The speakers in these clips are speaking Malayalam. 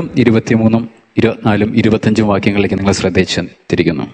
ഇരുപത്തിമൂന്നും ഇരുപത്തിനാലും ഇരുപത്തഞ്ചും വാക്യങ്ങളിലേക്ക് നിങ്ങൾ ശ്രദ്ധിച്ച് തിരിക്കുന്നു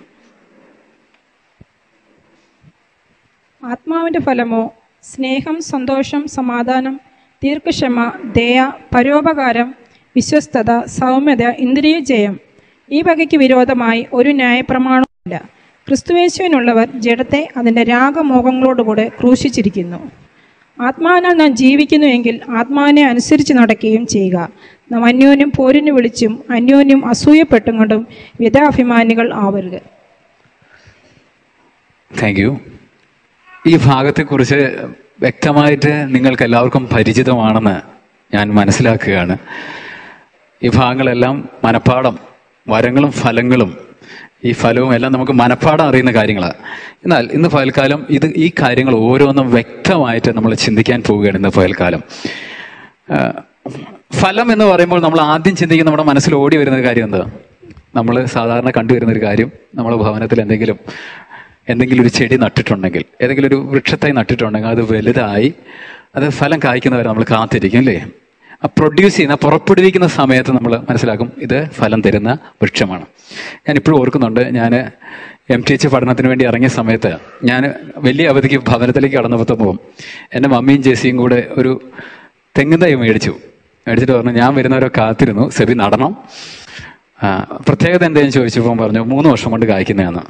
ആത്മാവിന്റെ ഫലമോ സ്നേഹം സന്തോഷം സമാധാനം ദീർഘക്ഷമ ദയ പരോപകാരം വിശ്വസ്തത സൗമ്യത ഇന്ദ്രിയ ജയം ഈ വകയ്ക്ക് വിരോധമായി ഒരു ന്യായപ്രമാണവുമില്ല ക്രിസ്തുവേശുവിനുള്ളവർ ജഡത്തെ അതിൻ്റെ രാഗമോഹങ്ങളോടുകൂടെ ക്രൂശിച്ചിരിക്കുന്നു ആത്മാവിനാൽ നാം ജീവിക്കുന്നുവെങ്കിൽ ആത്മാവിനെ അനുസരിച്ച് നടക്കുകയും ചെയ്യുക നാം അന്യോന്യം പോരിന് വിളിച്ചും അന്യോന്യം അസൂയപ്പെട്ടും കൊണ്ടും വ്യഥാഭിമാനികൾ ആവരുത് താങ്ക് യു ഈ ഭാഗത്തെക്കുറിച്ച് വ്യക്തമായിട്ട് നിങ്ങൾക്ക് എല്ലാവർക്കും പരിചിതമാണെന്ന് ഞാൻ മനസ്സിലാക്കുകയാണ് ഈ ഭാഗങ്ങളെല്ലാം മനപ്പാടം വരങ്ങളും ഫലങ്ങളും ഈ ഫലവും എല്ലാം നമുക്ക് മനപ്പാടം അറിയുന്ന കാര്യങ്ങളാണ് എന്നാൽ ഇന്ന് പകൽക്കാലം ഇത് ഈ കാര്യങ്ങൾ ഓരോന്നും വ്യക്തമായിട്ട് നമ്മൾ ചിന്തിക്കാൻ പോവുകയാണ് ഇന്ന് പകൽക്കാലം ആ, ഫലം എന്ന് പറയുമ്പോൾ നമ്മൾ ആദ്യം ചിന്തിക്കുന്ന നമ്മുടെ മനസ്സിൽ ഓടി വരുന്ന ഒരു കാര്യം എന്താ നമ്മൾ സാധാരണ കണ്ടുവരുന്ന ഒരു കാര്യം നമ്മൾ ഭവനത്തിൽ എന്തെങ്കിലും എന്തെങ്കിലും ഒരു ചെടി നട്ടിട്ടുണ്ടെങ്കിൽ ഏതെങ്കിലും ഒരു വൃക്ഷത്തായി നട്ടിട്ടുണ്ടെങ്കിൽ അത് വലുതായി അത് ഫലം കായ്ക്കുന്നവരെ നമ്മൾ കാത്തിരിക്കും അല്ലേ ആ പ്രൊഡ്യൂസ് ചെയ്യുന്ന പുറപ്പെടുവിക്കുന്ന സമയത്ത് നമ്മൾ മനസ്സിലാക്കും ഇത് ഫലം തരുന്ന വൃക്ഷമാണ് ഞാൻ ഇപ്പോഴും ഓർക്കുന്നുണ്ട് ഞാൻ എം ടി എച്ച് പഠനത്തിന് വേണ്ടി ഇറങ്ങിയ സമയത്ത് ഞാൻ വലിയ അവധിക്ക് ഭവനത്തിലേക്ക് കടന്നപ്പോൾ എൻ്റെ മമ്മിയും ജേസിയും കൂടെ ഒരു തെങ്ങും തൈ മേടിച്ചു മേടിച്ചിട്ട് പറഞ്ഞു ഞാൻ വരുന്നവരെ കാത്തിരുന്നു സെബി നടണം ആ, പ്രത്യേകത എന്തെങ്കിലും ചോദിച്ചപ്പോൾ പറഞ്ഞു മൂന്ന് വർഷം കൊണ്ട് കായ്ക്കുന്നതാണ്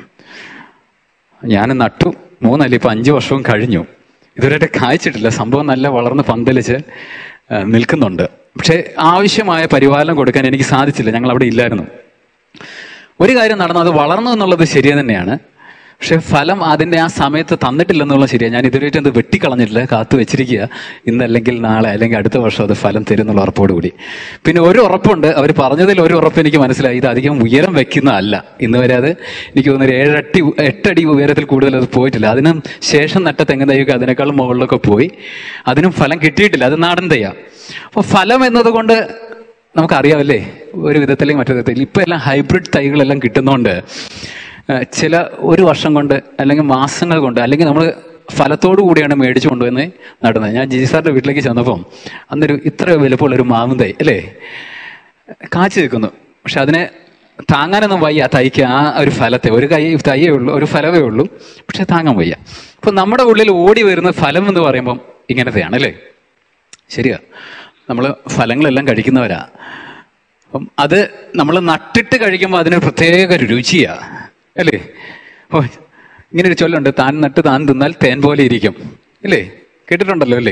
ഞാൻ നട്ടു മൂന്നല്ല ഇപ്പൊ അഞ്ചു വർഷവും കഴിഞ്ഞു ഇതുവരെയായിട്ട് കായ്ച്ചിട്ടില്ല സംഭവം നല്ല വളർന്ന് പന്തലിച്ച് ആ, നിൽക്കുന്നുണ്ട് പക്ഷേ ആവശ്യമായ പരിപാലനം കൊടുക്കാൻ എനിക്ക് സാധിച്ചില്ല ഞങ്ങൾ അവിടെ ഇല്ലായിരുന്നു ഒരു കാര്യം നടന്നു അത് വളർന്നു എന്നുള്ളത് ശരി തന്നെയാണ് പക്ഷെ ഫലം അതിന്റെ ആ സമയത്ത് തന്നിട്ടില്ലെന്നുള്ളത് ശരിയാണ് ഞാൻ ഇതുവരെയായിട്ട് അത് വെട്ടിക്കളഞ്ഞിട്ടില്ല കാത്തു വെച്ചിരിക്കുക ഇന്നല്ലെങ്കിൽ നാളെ അല്ലെങ്കിൽ അടുത്ത വർഷം അത് ഫലം തരും എന്നുള്ള ഉറപ്പോടുകൂടി പിന്നെ ഒരു ഉറപ്പുണ്ട് അവർ പറഞ്ഞതിൽ ഒരു ഉറപ്പ് എനിക്ക് മനസ്സിലായി ഇത് അധികം ഉയരം വെക്കുന്നതല്ല ഇന്ന് വരെ അത് എനിക്ക് തോന്നുന്നു ഒരു ഏഴട്ടി എട്ടടി ഉയരത്തിൽ കൂടുതൽ അത് പോയിട്ടില്ല അതിനും ശേഷം നട്ട തെങ്ങ് തൈയൊക്കെ അതിനേക്കാളും മുകളിലൊക്കെ പോയി അതിനും ഫലം കിട്ടിയിട്ടില്ല അത് നാടൻ തയ്യാ അപ്പോൾ ഫലം എന്നതുകൊണ്ട് നമുക്കറിയാമല്ലേ ഒരു വിധത്തിലേക്ക് മറ്റൊരു വിധത്തിൽ ഇപ്പം എല്ലാം ഹൈബ്രിഡ് തൈകളെല്ലാം കിട്ടുന്നതുകൊണ്ട് ഏഹ്, ചില ഒരു വർഷം കൊണ്ട് അല്ലെങ്കിൽ മാസങ്ങൾ കൊണ്ട് അല്ലെങ്കിൽ നമ്മൾ ഫലത്തോടു കൂടിയാണ് മേടിച്ചു കൊണ്ടുവന്ന് നടുന്നത് ഞാൻ ജി സാറിന്റെ വീട്ടിലേക്ക് ചെന്നപ്പം അന്നൊരു ഇത്ര വലുപ്പമുള്ള ഒരു മാവും തൈ അല്ലേ കാച്ചു നിൽക്കുന്നു പക്ഷെ അതിനെ താങ്ങാനൊന്നും വയ്യ ആ തൈക്ക് ആ ഒരു ഫലത്തെ ഒരു കൈ തൈയേ ഉള്ളൂ ഒരു ഫലമേ ഉള്ളൂ പക്ഷെ താങ്ങാൻ വയ്യ അപ്പൊ നമ്മുടെ ഉള്ളിൽ ഓടി വരുന്ന ഫലം എന്ന് പറയുമ്പം ഇങ്ങനത്തെയാണ് അല്ലേ ശരിയാ നമ്മൾ ഫലങ്ങളെല്ലാം കഴിക്കുന്നവരാ അപ്പം അത് നമ്മൾ നട്ടിട്ട് കഴിക്കുമ്പോൾ അതിന് പ്രത്യേക ഒരു രുചിയാ അല്ലേ ഓ ഇങ്ങനെ ഒരു ചൊല്ലുണ്ട് താൻ നട്ട് താൻ തിന്നാൽ തേൻ പോലെ ഇരിക്കും അല്ലേ കേട്ടിട്ടുണ്ടല്ലോ അല്ലേ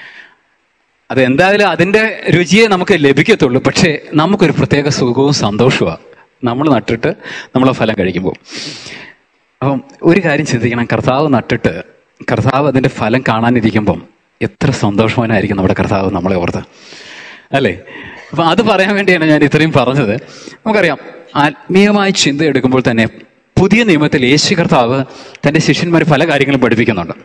അത് എന്തായാലും അതിന്റെ രുചിയെ നമുക്ക് ലഭിക്കത്തുള്ളൂ പക്ഷേ നമുക്കൊരു പ്രത്യേക സുഖവും സന്തോഷവുമാണ് നമ്മൾ നട്ടിട്ട് നമ്മൾ ഫലം കഴിക്കുമ്പോൾ അപ്പം ഒരു കാര്യം ചിന്തിക്കണം കർത്താവ് നട്ടിട്ട് കർത്താവ് അതിന്റെ ഫലം കാണാനിരിക്കുമ്പം എത്ര സന്തോഷവാനായിരിക്കും നമ്മുടെ കർത്താവ് നമ്മളെ ഓർത്ത് അല്ലേ അപ്പൊ അത് പറയാൻ വേണ്ടിയാണ് ഞാൻ ഇത്രയും പറഞ്ഞത് നമുക്കറിയാം ആത്മീയമായി ചിന്ത എടുക്കുമ്പോൾ തന്നെ പുതിയ നിയമത്തിൽ യേശു കർത്താവ് തന്റെ ശിഷ്യന്മാർ പല കാര്യങ്ങളും പഠിപ്പിക്കുന്നുണ്ട്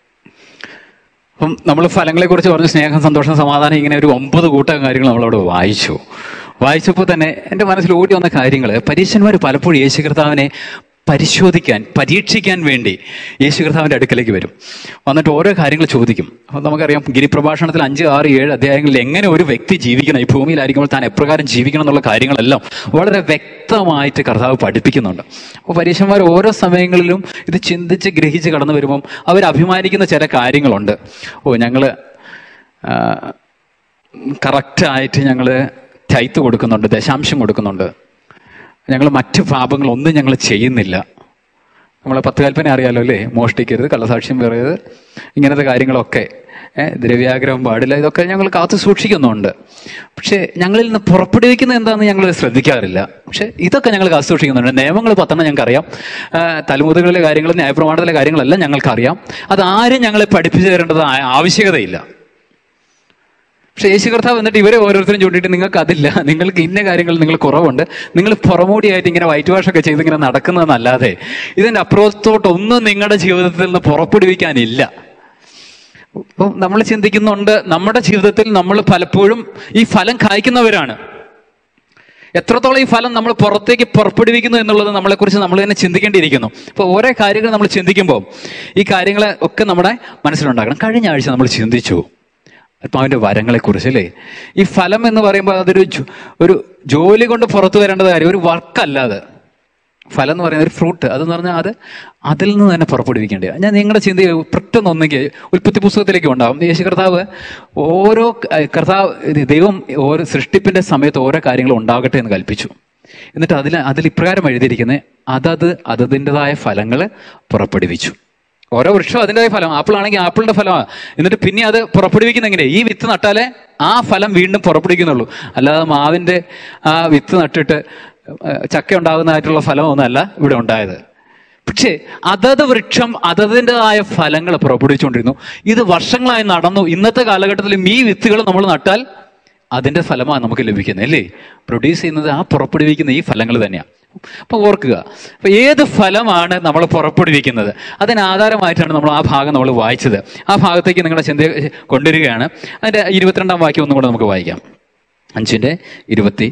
അപ്പം നമ്മൾ ഫലങ്ങളെക്കുറിച്ച് പറഞ്ഞു സ്നേഹം സന്തോഷം സമാധാനം ഇങ്ങനെ ഒരു ഒമ്പത് കൂട്ടം കാര്യങ്ങൾ നമ്മളവിടെ വായിച്ചു വായിച്ചപ്പോൾ തന്നെ എൻ്റെ മനസ്സിൽ ഓടി വന്ന കാര്യങ്ങൾ പരീക്ഷന്മാർ പലപ്പോഴും യേശു കർത്താവിനെ പരിശോധിക്കാൻ പരീക്ഷിക്കാൻ വേണ്ടി യേശു കർത്താവിൻ്റെ അടുക്കലേക്ക് വരും വന്നിട്ട് ഓരോ കാര്യങ്ങൾ ചോദിക്കും അപ്പം നമുക്കറിയാം ഗിരിപ്രഭാഷണത്തിൽ അഞ്ച് ആറ് ഏഴ് അധ്യായങ്ങളിൽ എങ്ങനെ ഒരു വ്യക്തി ജീവിക്കണം ഈ ഭൂമിയിലായിരിക്കുമ്പോൾ താൻ എപ്രകാരം ജീവിക്കണം എന്നുള്ള കാര്യങ്ങളെല്ലാം വളരെ വ്യക്തമായിട്ട് കർത്താവ് പഠിപ്പിക്കുന്നുണ്ട് അപ്പോൾ പരീക്ഷന്മാർ ഓരോ സമയങ്ങളിലും ഇത് ചിന്തിച്ച് ഗ്രഹിച്ച് കടന്നു വരുമ്പം അവർ അഭിമാനിക്കുന്ന ചില കാര്യങ്ങളുണ്ട് ഓ ഞങ്ങൾ കറക്റ്റായിട്ട് ഞങ്ങൾ ചൈത്ത് കൊടുക്കുന്നുണ്ട് ദശാംശം കൊടുക്കുന്നുണ്ട് ഞങ്ങൾ മറ്റ് പാപങ്ങളൊന്നും ഞങ്ങൾ ചെയ്യുന്നില്ല നമ്മളെ പത്ത് കൽപ്പന അറിയാലോ അല്ലേ മോഷ്ടിക്കരുത് കള്ളസാക്ഷ്യം പറയരുത് ഇങ്ങനത്തെ കാര്യങ്ങളൊക്കെ ഏഹ് ദ്രവ്യാഗ്രഹം പാടില്ല ഇതൊക്കെ ഞങ്ങൾ കാത്തു സൂക്ഷിക്കുന്നുണ്ട് പക്ഷേ ഞങ്ങളിൽ നിന്ന് പുറപ്പെടുവിക്കുന്നത് എന്താണെന്ന് ഞങ്ങൾ ശ്രദ്ധിക്കാറില്ല പക്ഷെ ഇതൊക്കെ ഞങ്ങൾ കാത്തു സൂക്ഷിക്കുന്നുണ്ട് നിയമങ്ങൾ പത്തെണ്ണം ഞങ്ങൾക്കറിയാം ആഹ് തലമുതകളിലെ കാര്യങ്ങൾ ന്യായപ്രമാണത്തിലെ കാര്യങ്ങളെല്ലാം ഞങ്ങൾക്കറിയാം അത് ആരും ഞങ്ങളെ പഠിപ്പിച്ചു തരേണ്ടത് ആ- ആവശ്യകതയില്ല പക്ഷെ യേശു കർത്താവ് എന്നിട്ട് ഇവരെ ഓരോരുത്തരും ചൂണ്ടിയിട്ട് നിങ്ങൾക്ക് അതില്ല നിങ്ങൾക്ക് ഇന്ന കാര്യങ്ങൾ നിങ്ങൾ കുറവുണ്ട് നിങ്ങൾ പുറമോടിയായിട്ട് ഇങ്ങനെ വൈറ്റ് വാഷ് ഒക്കെ ചെയ്ത് ഇങ്ങനെ നടക്കുന്നതെന്നല്ലാതെ ഇതിന്റെ അപ്പുറത്തോട്ടൊന്നും നിങ്ങളുടെ ജീവിതത്തിൽ നിന്ന് പുറപ്പെടുവിക്കാനില്ല അപ്പം നമ്മൾ ചിന്തിക്കുന്നുണ്ട് നമ്മുടെ ജീവിതത്തിൽ നമ്മൾ പലപ്പോഴും ഈ ഫലം കായ്ക്കുന്നവരാണ് എത്രത്തോളം ഈ ഫലം നമ്മൾ പുറത്തേക്ക് പുറപ്പെടുവിക്കുന്നു എന്നുള്ളത് നമ്മളെക്കുറിച്ച് നമ്മൾ തന്നെ ചിന്തിക്കേണ്ടിയിരിക്കുന്നു അപ്പോൾ ഓരോ കാര്യങ്ങൾ നമ്മൾ ചിന്തിക്കുമ്പോൾ ഈ കാര്യങ്ങളെ ഒക്കെ നമ്മുടെ മനസ്സിലുണ്ടാക്കണം കഴിഞ്ഞ ആഴ്ച നമ്മൾ ചിന്തിച്ചു ആത്മാവിന്റെ വരങ്ങളെക്കുറിച്ച് അല്ലേ ഈ ഫലം എന്ന് പറയുമ്പോൾ അതൊരു ജു- ഒരു ജോലി കൊണ്ട് പുറത്തു വരേണ്ടത് കാര്യം ഒരു വർക്കല്ലാതെ ഫലം എന്ന് പറയുന്ന ഒരു ഫ്രൂട്ട് അതെന്ന് പറഞ്ഞാൽ അത് അതിൽ നിന്ന് തന്നെ പുറപ്പെടുവിക്കേണ്ടത് ഞാൻ നിങ്ങളുടെ ചിന്ത പെട്ടെന്ന് ഒന്നെങ്കിൽ ഉൽപ്പത്തി പുസ്തകത്തിലേക്ക് ഉണ്ടാവും യേശു കർത്താവ് ഓരോ ക- കർത്താവ് ഇത് ദൈവം ഓരോ സൃഷ്ടിപ്പിന്റെ സമയത്ത് ഓരോ കാര്യങ്ങൾ ഉണ്ടാകട്ടെ എന്ന് കൽപ്പിച്ചു എന്നിട്ട് അതിൽ അതിൽ ഇപ്രകാരം എഴുതിയിരിക്കുന്നത് അതത് അതതിൻ്റെതായ ഫലങ്ങൾ പുറപ്പെടുവിച്ചു ഓരോ വൃക്ഷം അതിൻ്റെതായ ഫലം ആപ്പിൾ ആണെങ്കിൽ ആപ്പിളിന്റെ ഫലമാണ് എന്നിട്ട് പിന്നെ അത് പുറപ്പെടുവിക്കുന്ന എങ്ങനെ ഈ വിത്ത് നട്ടാലേ ആ ഫലം വീണ്ടും പുറപ്പെടുവിക്കുന്നുള്ളൂ അല്ലാതെ മാവിന്റെ ആ വിത്ത് നട്ടിട്ട് ഏഹ്, ചക്ക ഉണ്ടാകുന്നതായിട്ടുള്ള ഫലമൊന്നുമല്ല ഇവിടെ ഉണ്ടായത് പക്ഷേ അതത് വൃക്ഷം അതതിൻ്റെതായ ഫലങ്ങൾ പുറപ്പെടുവിച്ചുകൊണ്ടിരുന്നു ഇത് വർഷങ്ങളായി നടന്നു ഇന്നത്തെ കാലഘട്ടത്തിലും ഈ വിത്തുകൾ നമ്മൾ നട്ടാൽ അതിന്റെ ഫലമാണ് നമുക്ക് ലഭിക്കുന്നത് അല്ലേ പ്രൊഡ്യൂസ് ചെയ്യുന്നത് ആ പുറപ്പെടുവിക്കുന്ന ഈ ഫലങ്ങൾ തന്നെയാണ് അപ്പൊ ഓർക്കുക അപ്പൊ ഏത് ഫലമാണ് നമ്മൾ പുറപ്പെടുവിക്കുന്നത് അതിന് ആധാരമായിട്ടാണ് നമ്മൾ ആ ഭാഗം നമ്മൾ വായിച്ചത് ആ ഭാഗത്തേക്ക് നിങ്ങളുടെ ചിന്ത കൊണ്ടുവരികയാണ് അതിന്റെ ഇരുപത്തിരണ്ടാം വാക്യം ഒന്നും കൂടെ നമുക്ക് വായിക്കാം അഞ്ചിന്റെ ഇരുപത്തി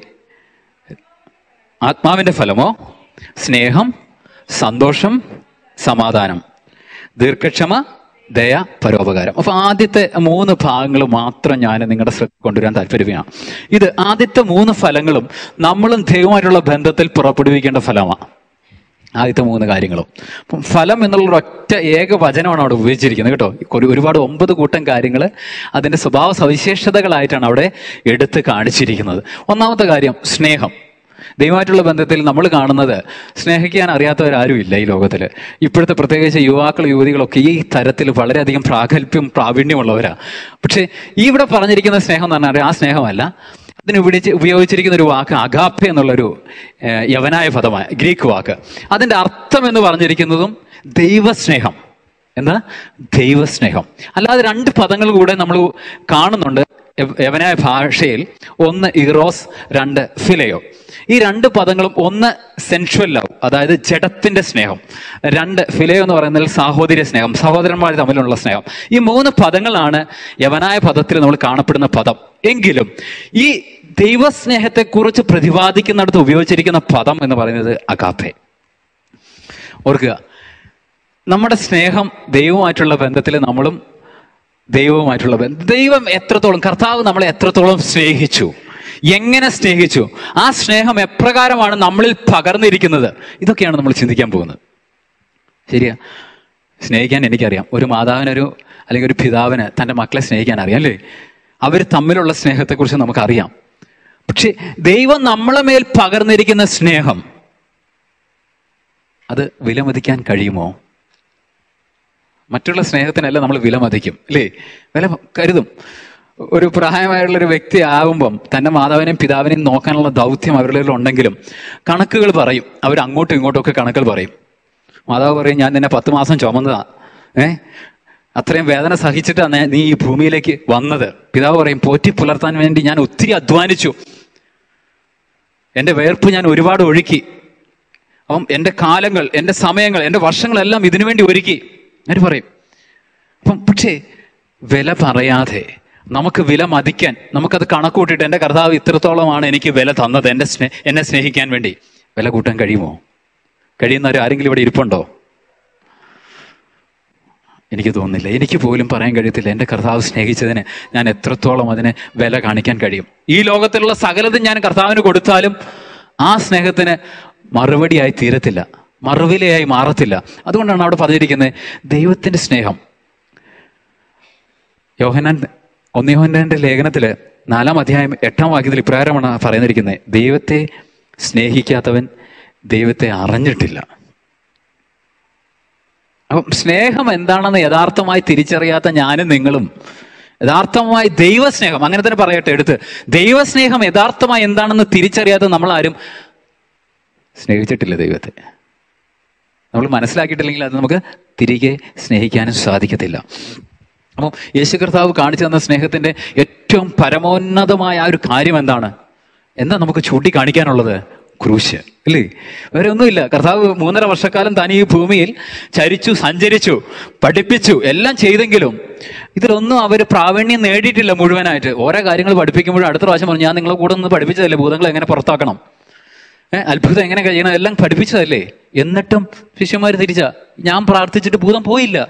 ആത്മാവിന്റെ ഫലമോ സ്നേഹം സന്തോഷം സമാധാനം ദീർഘക്ഷമ ദയ പരോപകാരം അപ്പൊ ആദ്യത്തെ മൂന്ന് ഭാഗങ്ങൾ മാത്രം ഞാൻ നിങ്ങളുടെ ശ്രദ്ധ കൊണ്ടുവരാൻ താല്പര്യമാണ് ഇത് ആദ്യത്തെ മൂന്ന് ഫലങ്ങളും നമ്മളും ദൈവമായിട്ടുള്ള ബന്ധത്തിൽ പുറപ്പെടുവിക്കേണ്ട ഫലമാണ് ആദ്യത്തെ മൂന്ന് കാര്യങ്ങളും അപ്പം ഫലം എന്നുള്ള ഒറ്റ ഏക വചനമാണ് അവിടെ ഉപയോഗിച്ചിരിക്കുന്നത് കേട്ടോ ഒരു- ഒരുപാട് ഒമ്പത് കൂട്ടം കാര്യങ്ങൾ അതിന്റെ സ്വഭാവ സവിശേഷതകളായിട്ടാണ് അവിടെ എടുത്ത് കാണിച്ചിരിക്കുന്നത് ഒന്നാമത്തെ കാര്യം സ്നേഹം ദൈവമായിട്ടുള്ള ബന്ധത്തിൽ നമ്മൾ കാണുന്നത് സ്നേഹിക്കാൻ അറിയാത്തവരാരും ഇല്ല ഈ ലോകത്തിൽ ഇപ്പോഴത്തെ പ്രത്യേകിച്ച് യുവാക്കൾ യുവതികളൊക്കെ ഈ തരത്തിൽ വളരെയധികം പ്രാഗൽഭ്യം പ്രാവീണ്യമുള്ളവരാ പക്ഷേ ഈ ഇവിടെ പറഞ്ഞിരിക്കുന്ന സ്നേഹം എന്ന് പറഞ്ഞാൽ ആ സ്നേഹമല്ല അതിന് ഉപയോഗിച്ച് ഉപയോഗിച്ചിരിക്കുന്ന ഒരു വാക്ക് അഗാപ്പ എന്നുള്ളൊരു ഏഹ്, യവനായ പദമായ ഗ്രീക്ക് വാക്ക് അതിന്റെ അർത്ഥം എന്ന് പറഞ്ഞിരിക്കുന്നതും ദൈവസ്നേഹം എന്താ ദൈവസ്നേഹം അല്ലാതെ രണ്ട് പദങ്ങൾ കൂടെ നമ്മൾ കാണുന്നുണ്ട് യവ- യവനായ ഭാഷയിൽ ഒന്ന് ഇറോസ് രണ്ട് ഫിലയോ ഈ രണ്ട് പദങ്ങളും ഒന്ന് സെൻഷ്വൽ ലവ് അതായത് ജഡത്തിന്റെ സ്നേഹം രണ്ട് ഫിലയോ എന്ന് പറയുന്നത് സാഹോദര്യ സ്നേഹം സഹോദരന്മാർ തമ്മിലുള്ള സ്നേഹം ഈ മൂന്ന് പദങ്ങളാണ് യവനായ പദത്തിൽ നമ്മൾ കാണപ്പെടുന്ന പദം എങ്കിലും ഈ ദൈവസ്നേഹത്തെക്കുറിച്ച് പ്രതിപാദിക്കുന്നിടത്ത് ഉപയോഗിച്ചിരിക്കുന്ന പദം എന്ന് പറയുന്നത് അഗാപ്പെ ഓർക്കുക നമ്മുടെ സ്നേഹം ദൈവവുമായിട്ടുള്ള ബന്ധത്തിൽ നമ്മളും ദൈവവുമായിട്ടുള്ള ബന്ധം ദൈവം എത്രത്തോളം കർത്താവ് നമ്മളെ എത്രത്തോളം സ്നേഹിച്ചു എങ്ങനെ സ്നേഹിച്ചു ആ സ്നേഹം എപ്രകാരമാണ് നമ്മളിൽ പകർന്നിരിക്കുന്നത് ഇതൊക്കെയാണ് നമ്മൾ ചിന്തിക്കാൻ പോകുന്നത് ശരിയാ സ്നേഹിക്കാൻ എനിക്കറിയാം ഒരു മാതാവിനൊരു അല്ലെങ്കിൽ ഒരു പിതാവിന് തൻ്റെ മക്കളെ സ്നേഹിക്കാൻ അറിയാം അല്ലേ അവർ തമ്മിലുള്ള സ്നേഹത്തെക്കുറിച്ച് നമുക്കറിയാം പക്ഷെ ദൈവം നമ്മളെ മേൽ പകർന്നിരിക്കുന്ന സ്നേഹം അത് വിലമതിക്കാൻ കഴിയുമോ മറ്റുള്ള സ്നേഹത്തിനല്ല നമ്മൾ വിലമതിക്കും അല്ലേ വില കരുതും ഒരു പ്രായമായുള്ള ഒരു വ്യക്തി ആകുമ്പം തന്റെ മാതാവിനെയും പിതാവിനെയും നോക്കാനുള്ള ദൗത്യം അവരുടെ കയ്യിൽ ഉണ്ടെങ്കിലും കണക്കുകൾ പറയും അവർ അങ്ങോട്ടും ഇങ്ങോട്ടും ഒക്കെ കണക്കുകൾ പറയും മാതാവ് പറയും ഞാൻ നിന്നെ പത്ത് മാസം ചുമന്നതാ ഏ അത്രയും വേദന സഹിച്ചിട്ടാണ് നീ ഈ ഭൂമിയിലേക്ക് വന്നത് പിതാവ് പറയും പോറ്റി പുലർത്താൻ വേണ്ടി ഞാൻ ഒത്തിരി അധ്വാനിച്ചു എന്റെ വേർപ്പ് ഞാൻ ഒരുപാട് ഒഴുക്കി അപ്പം എൻ്റെ കാലങ്ങൾ എൻ്റെ സമയങ്ങൾ എൻ്റെ വർഷങ്ങളെല്ലാം ഇതിനു വേണ്ടി ഒരുക്കി എന്ന് പറയും അപ്പം പക്ഷേ വില പറയാതെ നമുക്ക് വില മതിക്കാൻ നമുക്കത് കണക്കൂട്ടിയിട്ട് എൻ്റെ കർത്താവ് ഇത്രത്തോളമാണ് എനിക്ക് വില തന്നത് എൻ്റെ സ്നേ എന്നെ സ്നേഹിക്കാൻ വേണ്ടി വില കൂട്ടാൻ കഴിയുമോ കഴിയുന്നവർ ആരെങ്കിലും ഇവിടെ ഇരിപ്പുണ്ടോ എനിക്ക് തോന്നുന്നില്ല എനിക്ക് പോലും പറയാൻ കഴിയത്തില്ല എൻ്റെ കർത്താവ് സ്നേഹിച്ചതിന് ഞാൻ എത്രത്തോളം അതിന് വില കാണിക്കാൻ കഴിയും ഈ ലോകത്തിലുള്ള സകലതും ഞാൻ കർത്താവിന് കൊടുത്താലും ആ സ്നേഹത്തിന് മറുപടിയായി തീരത്തില്ല മറുവിലയായി മാറത്തില്ല അതുകൊണ്ടാണ് അവിടെ പറഞ്ഞിരിക്കുന്നത് ദൈവത്തിന്റെ സ്നേഹം യോഹനാൻ ഒന്നിയോഹന്റെ ലേഖനത്തില് നാലാം അധ്യായം എട്ടാം വാക്യത്തിൽ ഇപ്രകാരമാണ് പറയുന്നിരിക്കുന്നത് ദൈവത്തെ സ്നേഹിക്കാത്തവൻ ദൈവത്തെ അറിഞ്ഞിട്ടില്ല അപ്പം സ്നേഹം എന്താണെന്ന് യഥാർത്ഥമായി തിരിച്ചറിയാത്ത ഞാനും നിങ്ങളും യഥാർത്ഥമായി ദൈവസ്നേഹം അങ്ങനെ തന്നെ പറയട്ടെ എടുത്ത് ദൈവസ്നേഹം യഥാർത്ഥമായി എന്താണെന്ന് തിരിച്ചറിയാത്ത നമ്മളാരും സ്നേഹിച്ചിട്ടില്ല ദൈവത്തെ നമ്മൾ മനസ്സിലാക്കിയിട്ടില്ലെങ്കിൽ അത് നമുക്ക് തിരികെ സ്നേഹിക്കാനും സാധിക്കത്തില്ല അപ്പം യേശു കർത്താവ് കാണിച്ചു തന്ന സ്നേഹത്തിന്റെ ഏറ്റവും പരമോന്നതമായ ആ ഒരു കാര്യം എന്താണ് എന്താ നമുക്ക് ചൂണ്ടിക്കാണിക്കാനുള്ളത് ക്രൂശ് അല്ലേ വേറെ ഒന്നുമില്ല കർത്താവ് മൂന്നര വർഷക്കാലം താൻ ഈ ഭൂമിയിൽ ചരിച്ചു സഞ്ചരിച്ചു പഠിപ്പിച്ചു എല്ലാം ചെയ്തെങ്കിലും ഇതിലൊന്നും അവർ പ്രാവീണ്യം നേടിയിട്ടില്ല മുഴുവനായിട്ട് ഓരോ കാര്യങ്ങൾ പഠിപ്പിക്കുമ്പോഴും അടുത്ത പ്രാവശ്യം പറഞ്ഞു ഞാൻ നിങ്ങളെ കൂടെ ഒന്ന് പഠിപ്പിച്ചതല്ലേ ഭൂതങ്ങളെ എങ്ങനെ പുറത്താക്കണം ഏഹ് അത്ഭുതം എങ്ങനെ കഴിയണം എല്ലാം പഠിപ്പിച്ചതല്ലേ എന്നിട്ടും ശിഷ്യന്മാർ തിരിച്ച ഞാൻ പ്രാർത്ഥിച്ചിട്ട് ഭൂതം പോയില്ല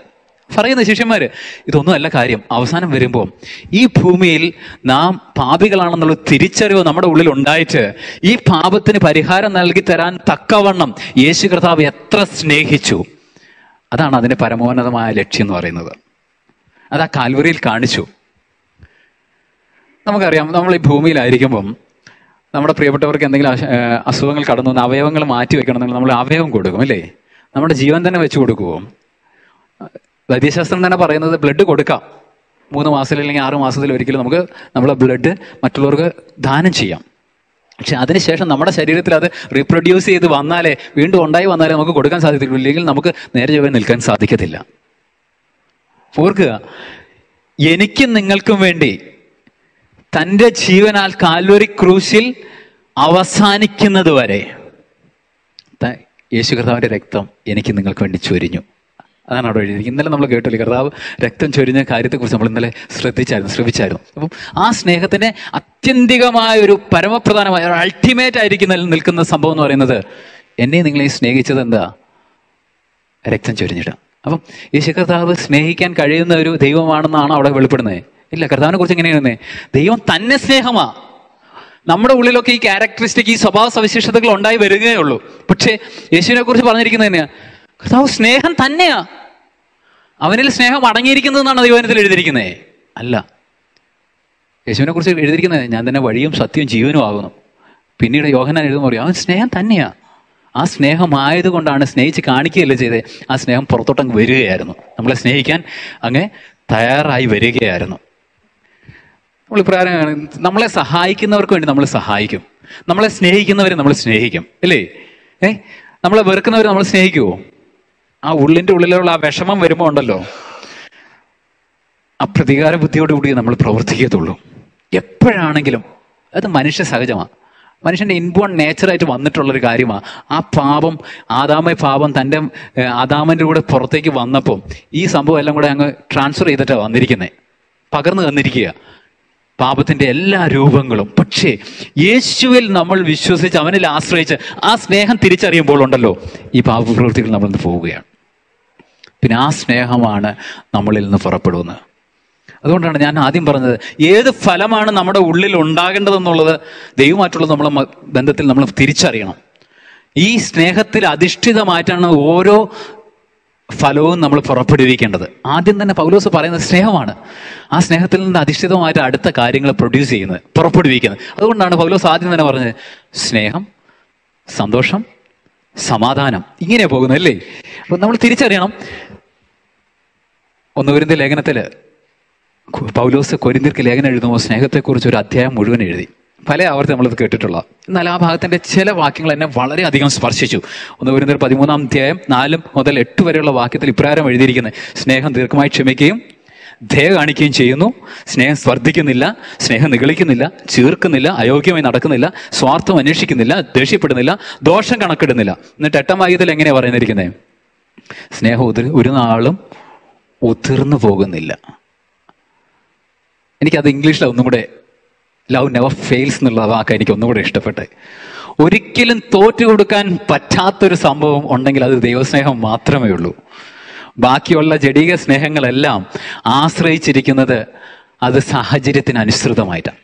പറയുന്ന ശിഷ്യന്മാര് ഇതൊന്നുമല്ല കാര്യം അവസാനം വരുമ്പോൾ ഈ ഭൂമിയിൽ നാം പാപികളാണെന്നുള്ള തിരിച്ചറിവ് നമ്മുടെ ഉള്ളിൽ ഉണ്ടായിട്ട് ഈ പാപത്തിന് പരിഹാരം നൽകി തരാൻ തക്കവണ്ണം യേശു കർത്താവ് എത്ര സ്നേഹിച്ചു അതാണ് അതിന്റെ പരമോന്നതമായ ലക്ഷ്യം എന്ന് പറയുന്നത് അത് ആ കാൽവറിയിൽ കാണിച്ചു നമുക്കറിയാം നമ്മൾ ഈ ഭൂമിയിലായിരിക്കുമ്പം നമ്മുടെ പ്രിയപ്പെട്ടവർക്ക് എന്തെങ്കിലും അശ- ഏഹ് അസുഖങ്ങൾ കടന്നു വന്ന് അവയവങ്ങൾ മാറ്റി വെക്കണമെന്നുണ്ടെങ്കിൽ നമ്മൾ അവയവം കൊടുക്കും അല്ലേ നമ്മുടെ ജീവൻ തന്നെ വെച്ച് കൊടുക്കുമോ വൈദ്യശാസ്ത്രം തന്നെ പറയുന്നത് ബ്ലഡ് കൊടുക്കാം മൂന്ന് മാസത്തിൽ അല്ലെങ്കിൽ ആറ് മാസത്തിൽ ഒരിക്കലും നമുക്ക് നമ്മളെ ബ്ലഡ് മറ്റുള്ളവർക്ക് ദാനം ചെയ്യാം പക്ഷെ അതിനുശേഷം നമ്മുടെ ശരീരത്തിൽ അത് റീപ്രൊഡ്യൂസ് ചെയ്ത് വന്നാലേ വീണ്ടും ഉണ്ടായി വന്നാലേ നമുക്ക് കൊടുക്കാൻ സാധിക്കുള്ളൂ ഇല്ലെങ്കിൽ നമുക്ക് നേരെ ചൊവ്വേ നിൽക്കാൻ സാധിക്കത്തില്ല ഓർക്കുക എനിക്കും നിങ്ങൾക്കും വേണ്ടി തൻ്റെ ജീവനാൽ കാൽവരി ക്രൂശിൽ അവസാനിക്കുന്നത് വരെ ത- യേശു കർത്താവിൻ്റെ രക്തം എനിക്ക് നിങ്ങൾക്ക് വേണ്ടി ചൊരിഞ്ഞു അതാണ് അവിടെ എഴുതിയിരിക്കുന്നത് ഇന്നലെ നമ്മൾ കേട്ടില്ലേ കർത്താവ് രക്തം ചൊരിഞ്ഞ കാര്യത്തെക്കുറിച്ച് നമ്മൾ ഇന്നലെ ശ്രദ്ധിച്ചായിരുന്നു ശ്രമിച്ചായിരുന്നു അപ്പം ആ സ്നേഹത്തിന്റെ അത്യന്തികമായ ഒരു പരമപ്രധാനമായ ഒരു അൾട്ടിമേറ്റ് ആയിരിക്കുന്ന നിൽക്കുന്ന സംഭവം എന്ന് പറയുന്നത് എന്നെ നിങ്ങളെ സ്നേഹിച്ചത് എന്താ രക്തം ചൊരിഞ്ഞിട്ട് അപ്പം യേശു കർത്താവ് സ്നേഹിക്കാൻ കഴിയുന്ന ഒരു ദൈവമാണെന്നാണ് അവിടെ വെളിപ്പെടുന്നത് ഇല്ല കർത്താവിനെ കുറിച്ച് എങ്ങനെയാണ് ദൈവം തന്നെ സ്നേഹമാ നമ്മുടെ ഉള്ളിലൊക്കെ ഈ ക്യാരക്ടറിസ്റ്റിക് ഈ സ്വഭാവ സവിശേഷതകൾ ഉണ്ടായി വരികയേ ഉള്ളൂ പക്ഷേ യേശുവിനെ കുറിച്ച് പറഞ്ഞിരിക്കുന്നത് തന്നെയാ കർത്താവ് സ്നേഹം തന്നെയാ അവനിൽ സ്നേഹം അടങ്ങിയിരിക്കുന്നതെന്നാണ് ദൈവനത്തിൽ എഴുതിയിരിക്കുന്നത് അല്ല യേശുവിനെ കുറിച്ച് എഴുതിയിരിക്കുന്നത് ഞാൻ തന്നെ വഴിയും സത്യവും ജീവനും ആകുന്നു പിന്നീട് യോഹനാൻ എഴുതുമ്പോൾ പറയും അവൻ സ്നേഹം തന്നെയാ ആ സ്നേഹമായതുകൊണ്ടാണ് സ്നേഹിച്ച് കാണിക്കുകയല്ല ചെയ്തത് ആ സ്നേഹം പുറത്തോട്ടങ്ങ് വരികയായിരുന്നു നമ്മളെ സ്നേഹിക്കാൻ അങ്ങ് തയ്യാറായി വരികയായിരുന്നു നമ്മൾ ഇപ്രകാരം നമ്മളെ സഹായിക്കുന്നവർക്ക് വേണ്ടി നമ്മൾ സഹായിക്കും നമ്മളെ സ്നേഹിക്കുന്നവരെ നമ്മൾ സ്നേഹിക്കും അല്ലേ ഏ നമ്മളെ വെറുക്കുന്നവരെ നമ്മൾ സ്നേഹിക്കുമോ ആ ഉള്ളിന്റെ ഉള്ളിലുള്ള ആ വിഷമം വരുമ്പോൾ ഉണ്ടല്ലോ ആ പ്രതികാര ബുദ്ധിയോടുകൂടി നമ്മൾ പ്രവർത്തിക്കത്തുള്ളൂ എപ്പോഴാണെങ്കിലും അത് മനുഷ്യ സഹജമാണ് മനുഷ്യന്റെ ഇൻബോൺ നേച്ചറായിട്ട് വന്നിട്ടുള്ളൊരു കാര്യമാണ് ആ പാപം ആദാമ പാപം തൻ്റെ ഏഹ്, ആദാമന്റെ കൂടെ പുറത്തേക്ക് വന്നപ്പോൾ ഈ സംഭവം എല്ലാം കൂടെ അങ്ങ് ട്രാൻസ്ഫർ ചെയ്തിട്ടാണ് വന്നിരിക്കുന്നത് പകർന്നു തന്നിരിക്കുക പാപത്തിന്റെ എല്ലാ രൂപങ്ങളും പക്ഷേ യേശുവിൽ നമ്മൾ വിശ്വസിച്ച് അവനിൽ ആശ്രയിച്ച് ആ സ്നേഹം തിരിച്ചറിയുമ്പോൾ ഉണ്ടല്ലോ ഈ പാപപ്രവൃത്തികൾ നമ്മൾ നിന്ന് പോവുകയാണ് പിന്നെ ആ സ്നേഹമാണ് നമ്മളിൽ നിന്ന് പുറപ്പെടുന്നത് അതുകൊണ്ടാണ് ഞാൻ ആദ്യം പറഞ്ഞത് ഏത് ഫലമാണ് നമ്മുടെ ഉള്ളിൽ ഉണ്ടാകേണ്ടതെന്നുള്ളത് ദൈവമായിട്ടുള്ള നമ്മളെ മ- ബന്ധത്തിൽ നമ്മൾ തിരിച്ചറിയണം ഈ സ്നേഹത്തിൽ അധിഷ്ഠിതമായിട്ടാണ് ഓരോ ഫലവും നമ്മൾ പുറപ്പെടുവിക്കേണ്ടത് ആദ്യം തന്നെ പൗലോസ് പറയുന്നത് സ്നേഹമാണ് ആ സ്നേഹത്തിൽ നിന്ന് അധിഷ്ഠിതമായിട്ട് അടുത്ത കാര്യങ്ങൾ പ്രൊഡ്യൂസ് ചെയ്യുന്നത് പുറപ്പെടുവിക്കുന്നത് അതുകൊണ്ടാണ് പൗലോസ് ആദ്യം തന്നെ പറഞ്ഞത് സ്നേഹം സന്തോഷം സമാധാനം ഇങ്ങനെ പോകുന്നത് അല്ലേ അപ്പൊ നമ്മൾ തിരിച്ചറിയണം ഒന്നുവരുന്ന ലേഖനത്തില് കു- പൗലോസ് കൊരിന്തിർക്ക് ലേഖനം എഴുതുമ്പോൾ സ്നേഹത്തെക്കുറിച്ച് ഒരു അധ്യായം മുഴുവൻ എഴുതി പല ആവർത്തി നമ്മളത് കേട്ടിട്ടുള്ള എന്നാൽ ആ ഭാഗത്തിന്റെ ചില വാക്യങ്ങൾ എന്നെ വളരെയധികം സ്പർശിച്ചു ഒന്ന് വരുന്ന പതിമൂന്നാം അധ്യായം നാലും മുതൽ എട്ട് വരെയുള്ള വാക്യത്തിൽ ഇപ്രകാരം എഴുതിയിരിക്കുന്നത് സ്നേഹം ദീർഘമായി ക്ഷമിക്കുകയും ദയ കാണിക്കുകയും ചെയ്യുന്നു സ്നേഹം സ്വർദ്ധിക്കുന്നില്ല സ്നേഹം നിഗളിക്കുന്നില്ല ചീർക്കുന്നില്ല അയോഗ്യമായി നടക്കുന്നില്ല സ്വാർത്ഥം അന്വേഷിക്കുന്നില്ല ദേഷ്യപ്പെടുന്നില്ല ദോഷം കണക്കിടുന്നില്ല എന്നിട്ട് എട്ടാം വാക്യത്തിൽ എങ്ങനെയാ പറയുന്നിരിക്കുന്നത് സ്നേഹം ഉതിർ ഒരു നാളും ഉതിർന്നു പോകുന്നില്ല എനിക്കത് ഇംഗ്ലീഷിൽ ഒന്നും കൂടെ ലവ് നെവർ ഫെയിൽസ് എന്നുള്ള വാക്ക് എനിക്ക് ഒന്നും കൂടെ ഇഷ്ടപ്പെട്ടെ ഒരിക്കലും തോറ്റു കൊടുക്കാൻ പറ്റാത്തൊരു സംഭവം ഉണ്ടെങ്കിൽ അത് ദൈവസ്നേഹം മാത്രമേ ഉള്ളൂ ബാക്കിയുള്ള ജടീക സ്നേഹങ്ങളെല്ലാം ആശ്രയിച്ചിരിക്കുന്നത് അത് സാഹചര്യത്തിന് അനുസൃതമായിട്ടാണ്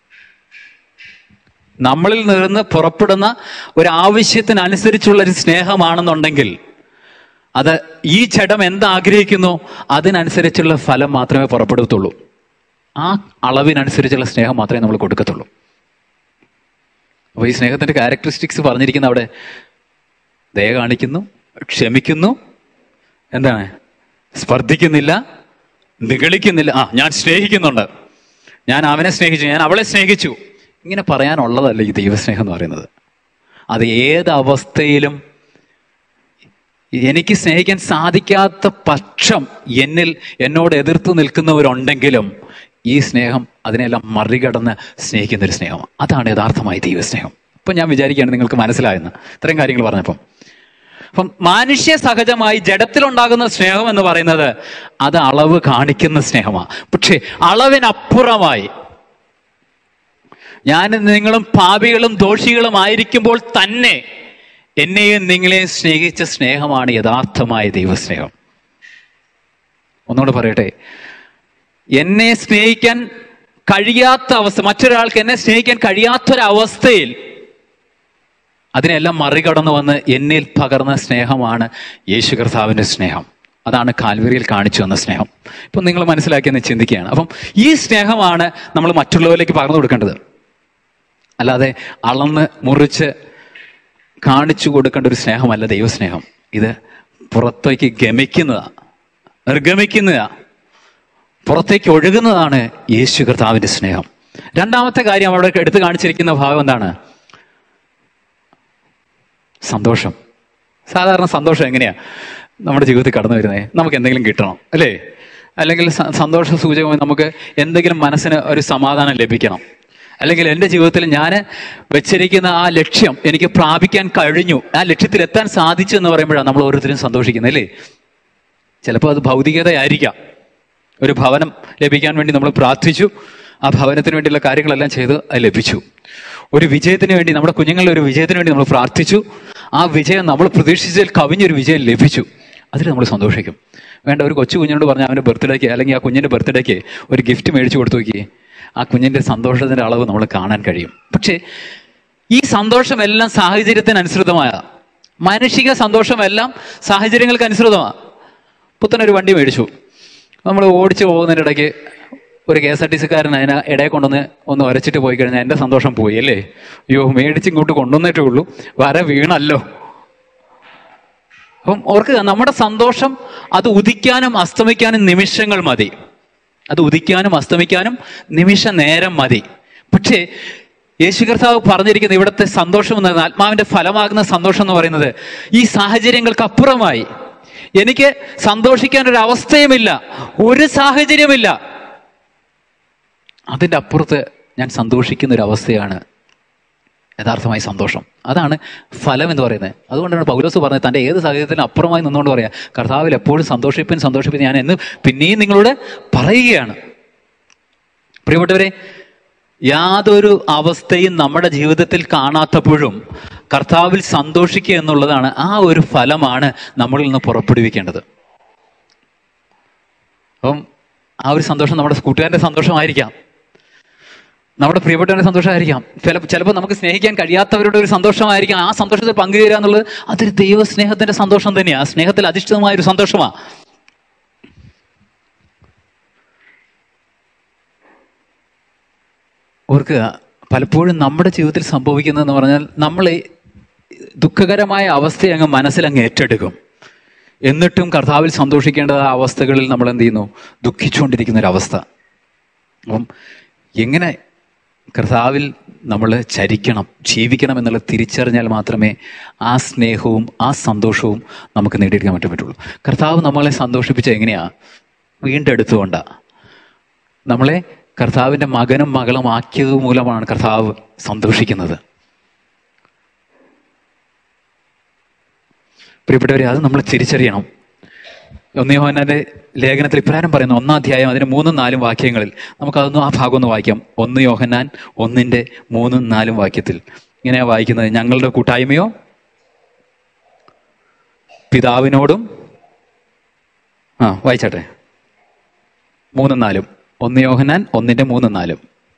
നമ്മളിൽ നിന്ന് പുറപ്പെടുന്ന ഒരു ആവശ്യത്തിനനുസരിച്ചുള്ള ഒരു സ്നേഹമാണെന്നുണ്ടെങ്കിൽ അത് ഈ ജഡം എന്താഗ്രഹിക്കുന്നു അതിനനുസരിച്ചുള്ള ഫലം മാത്രമേ പുറപ്പെടുത്തുള്ളൂ ആ അളവിനനുസരിച്ചുള്ള സ്നേഹം മാത്രമേ നമ്മൾ കൊടുക്കത്തുള്ളൂ അപ്പോൾ ഈ സ്നേഹത്തിന്റെ ക്യാരക്ടറിസ്റ്റിക്സ് പറഞ്ഞിരിക്കുന്ന അവിടെ ദയ കാണിക്കുന്നു ക്ഷമിക്കുന്നു എന്താണ് സ്പർദ്ധിക്കുന്നില്ല നിഗളിക്കുന്നില്ല ആ ഞാൻ സ്നേഹിക്കുന്നുണ്ട് ഞാൻ അവനെ സ്നേഹിച്ചു ഞാൻ അവളെ സ്നേഹിച്ചു ഇങ്ങനെ പറയാനുള്ളതല്ല ഈ ദൈവസ്നേഹം എന്ന് പറയുന്നത് അത് ഏത് അവസ്ഥയിലും എനിക്ക് സ്നേഹിക്കാൻ സാധിക്കാത്ത പക്ഷം എന്നിൽ എന്നോട് എതിർത്ത് നിൽക്കുന്നവരുണ്ടെങ്കിലും ഈ സ്നേഹം അതിനെല്ലാം മറികടന്ന് സ്നേഹിക്കുന്ന ഒരു സ്നേഹം അതാണ് യഥാർത്ഥമായ ദൈവസ്നേഹം ഇപ്പം ഞാൻ വിചാരിക്കുകയാണ് നിങ്ങൾക്ക് മനസ്സിലായെന്ന് ഇത്രയും കാര്യങ്ങൾ പറഞ്ഞപ്പം അപ്പം മാനുഷ്യ സഹജമായി ജഡത്തിലുണ്ടാകുന്ന സ്നേഹം എന്ന് പറയുന്നത് അത് അളവ് കാണിക്കുന്ന സ്നേഹമാണ് പക്ഷേ അളവിനപ്പുറമായി ഞാൻ നിങ്ങളും പാപികളും ദോഷികളും ആയിരിക്കുമ്പോൾ തന്നെ എന്നെയും നിങ്ങളെയും സ്നേഹിച്ച സ്നേഹമാണ് യഥാർത്ഥമായ ദൈവസ്നേഹം ഒന്നുകൂടെ പറയട്ടെ എന്നെ സ്നേഹിക്കാൻ കഴിയാത്ത അവസ്ഥ മറ്റൊരാൾക്ക് എന്നെ സ്നേഹിക്കാൻ കഴിയാത്തൊരവസ്ഥയിൽ അതിനെല്ലാം മറികടന്നു വന്ന് എന്നിൽ പകർന്ന സ്നേഹമാണ് യേശു കർത്താവിന്റെ സ്നേഹം അതാണ് കാൽവരിയിൽ കാണിച്ചു വന്ന സ്നേഹം ഇപ്പം നിങ്ങൾ മനസ്സിലാക്കിയെന്ന് ചിന്തിക്കുകയാണ് അപ്പം ഈ സ്നേഹമാണ് നമ്മൾ മറ്റുള്ളവരിലേക്ക് പകർന്നു കൊടുക്കേണ്ടത് അല്ലാതെ അളന്ന് മുറിച്ച് കാണിച്ചു കൊടുക്കേണ്ട ഒരു സ്നേഹമല്ല ദൈവസ്നേഹം ഇത് പുറത്തേക്ക് ഗമിക്കുന്നതാ നിർഗമിക്കുന്നതാ പുറത്തേക്ക് ഒഴുകുന്നതാണ് യേശു കർത്താവിന്റെ സ്നേഹം രണ്ടാമത്തെ കാര്യം അവിടെ എടുത്തു കാണിച്ചിരിക്കുന്ന ഭാഗം എന്താണ് സന്തോഷം സാധാരണ സന്തോഷം എങ്ങനെയാ നമ്മുടെ ജീവിതത്തിൽ കടന്നു വരുന്നത് നമുക്ക് എന്തെങ്കിലും കിട്ടണം അല്ലേ അല്ലെങ്കിൽ സ- സന്തോഷ സൂചകമായി നമുക്ക് എന്തെങ്കിലും മനസ്സിന് ഒരു സമാധാനം ലഭിക്കണം അല്ലെങ്കിൽ എൻ്റെ ജീവിതത്തിൽ ഞാൻ വെച്ചിരിക്കുന്ന ആ ലക്ഷ്യം എനിക്ക് പ്രാപിക്കാൻ കഴിഞ്ഞു ആ ലക്ഷ്യത്തിൽ എത്താൻ സാധിച്ചു എന്ന് പറയുമ്പോഴാണ് നമ്മൾ ഓരോരുത്തരും സന്തോഷിക്കുന്നത് അല്ലേ ചിലപ്പോൾ അത് ഭൗതികതയായിരിക്കാം ഒരു ഭവനം ലഭിക്കാൻ വേണ്ടി നമ്മൾ പ്രാർത്ഥിച്ചു ആ ഭവനത്തിന് വേണ്ടിയുള്ള കാര്യങ്ങളെല്ലാം ചെയ്ത് അത് ലഭിച്ചു ഒരു വിജയത്തിന് വേണ്ടി നമ്മുടെ കുഞ്ഞുങ്ങളുടെ ഒരു വിജയത്തിന് വേണ്ടി നമ്മൾ പ്രാർത്ഥിച്ചു ആ വിജയം നമ്മൾ പ്രതീക്ഷിച്ചതിൽ കവിഞ്ഞൊരു വിജയം ലഭിച്ചു അതിൽ നമ്മൾ സന്തോഷിക്കും വേണ്ട ഒരു കൊച്ചു കുഞ്ഞിനോട് പറഞ്ഞാൽ അവൻ്റെ ബർത്ത്ഡേക്ക് അല്ലെങ്കിൽ ആ കുഞ്ഞിൻ്റെ ബർത്ത്ഡേക്ക് ഒരു ഗിഫ്റ്റ് മേടിച്ചു കൊടുത്തു നോക്കിയേ ആ കുഞ്ഞിൻ്റെ സന്തോഷത്തിൻ്റെ അളവ് നമ്മൾ കാണാൻ കഴിയും പക്ഷേ ഈ സന്തോഷമെല്ലാം സാഹചര്യത്തിനനുസൃതമായ മാനുഷിക സന്തോഷമെല്ലാം സാഹചര്യങ്ങൾക്ക് അനുസൃതമാണ് പുത്തനൊരു വണ്ടി മേടിച്ചു നമ്മൾ ഓടിച്ചു പോകുന്നതിൻ്റെ ഇടയ്ക്ക് ഒരു കെ എസ് ആർ ടി സിക്കാരൻ അതിനെ ഇടയെ കൊണ്ടുവന്ന് ഒന്ന് വരച്ചിട്ട് പോയി കഴിഞ്ഞാൽ എൻ്റെ സന്തോഷം പോയി അല്ലേ അയ്യോ മേടിച്ച് ഇങ്ങോട്ട് കൊണ്ടുവന്നിട്ടേ ഉള്ളൂ വര വീണല്ലോ അപ്പം ഓർക്കുക നമ്മുടെ സന്തോഷം അത് ഉദിക്കാനും അസ്തമിക്കാനും നിമിഷങ്ങൾ മതി അത് ഉദിക്കാനും അസ്തമിക്കാനും നിമിഷ നേരം മതി പക്ഷേ യേശു കർത്താവ് പറഞ്ഞിരിക്കുന്ന ഇവിടുത്തെ സന്തോഷം എന്ന് പറയുന്നത് ആത്മാവിന്റെ ഫലമാകുന്ന സന്തോഷം എന്ന് പറയുന്നത് ഈ സാഹചര്യങ്ങൾക്ക് അപ്പുറമായി എനിക്ക് സന്തോഷിക്കാൻ ഒരു അവസ്ഥയുമില്ല ഒരു സാഹചര്യമില്ല അതിൻ്റെ അപ്പുറത്ത് ഞാൻ സന്തോഷിക്കുന്ന ഒരു അവസ്ഥയാണ് യഥാർത്ഥമായി സന്തോഷം അതാണ് ഫലം എന്ന് പറയുന്നത് അതുകൊണ്ടാണ് പൗലോസ് പറഞ്ഞത് തൻ്റെ ഏത് സാഹചര്യത്തിലും അപ്പുറമായി നിന്നുകൊണ്ട് പറയാം കർത്താവിൽ എപ്പോഴും സന്തോഷിപ്പിൻ സന്തോഷിപ്പിൻ ഞാൻ എന്ന് പിന്നെയും നിങ്ങളോട് പറയുകയാണ് പ്രിയപ്പെട്ടവരെ യാതൊരു അവസ്ഥയും നമ്മുടെ ജീവിതത്തിൽ കാണാത്തപ്പോഴും കർത്താവിൽ സന്തോഷിക്കുക എന്നുള്ളതാണ് ആ ഒരു ഫലമാണ് നമ്മളിൽ നിന്ന് പുറപ്പെടുവിക്കേണ്ടത് അപ്പം ആ ഒരു സന്തോഷം നമ്മുടെ കൂട്ടുകാരൻ്റെ സന്തോഷമായിരിക്കാം നമ്മുടെ പ്രിയപ്പെട്ടവരുടെ സന്തോഷമായിരിക്കാം ചില ചിലപ്പോൾ നമുക്ക് സ്നേഹിക്കാൻ കഴിയാത്തവരുടെ ഒരു സന്തോഷമായിരിക്കാം ആ സന്തോഷത്തിൽ പങ്കുചേരുക എന്നുള്ളത് അതൊരു ദൈവസ്നേഹത്തിന്റെ സന്തോഷം തന്നെയാണ് ആ സ്നേഹത്തിൽ അധിഷ്ഠിതമായ ഒരു സന്തോഷമാണ് ഓർക്കുക പലപ്പോഴും നമ്മുടെ ജീവിതത്തിൽ സംഭവിക്കുന്നതെന്ന് പറഞ്ഞാൽ നമ്മൾ ഈ ദുഃഖകരമായ അവസ്ഥയെ അങ്ങ് മനസ്സിലങ്ങ് ഏറ്റെടുക്കും എന്നിട്ടും കർത്താവിൽ സന്തോഷിക്കേണ്ട ആ അവസ്ഥകളിൽ നമ്മൾ എന്ത് ചെയ്യുന്നു ദുഃഖിച്ചുകൊണ്ടിരിക്കുന്ന ഒരു അവസ്ഥ അപ്പം എങ്ങനെ കർത്താവിൽ നമ്മൾ ചരിക്കണം ജീവിക്കണം എന്നുള്ളത് തിരിച്ചറിഞ്ഞാൽ മാത്രമേ ആ സ്നേഹവും ആ സന്തോഷവും നമുക്ക് നേടിയെടുക്കാൻ പറ്റാൻ പറ്റുള്ളൂ കർത്താവ് നമ്മളെ സന്തോഷിപ്പിച്ച എങ്ങനെയാ വീണ്ടെടുത്തുകൊണ്ടാ നമ്മളെ കർത്താവിൻ്റെ മകനും മകളും ആക്കിയത് മൂലമാണ് കർത്താവ് സന്തോഷിക്കുന്നത് പ്രിയപ്പെട്ടവരെ അത് നമ്മൾ തിരിച്ചറിയണം ഒന്നിയോഹനാന്റെ ലേഖനത്തിൽ ഇപ്രകാരം പറയുന്നു ഒന്നാം അധ്യായം അതിന് മൂന്നും നാലും വാക്യങ്ങളിൽ നമുക്കതൊന്നും ആ ഭാഗം ഒന്ന് വായിക്കാം ഒന്ന് യോഹന്നാൻ ഒന്നിന്റെ മൂന്നും നാലും വാക്യത്തിൽ ഇങ്ങനെയാ വായിക്കുന്നത് ഞങ്ങളുടെ കൂട്ടായ്മയോ പിതാവിനോടും ആ വായിച്ചാട്ടെ മൂന്നും നാലും ഒന്ന് യോഹന്നാൻ ഒന്നിന്റെ മൂന്നും നാലും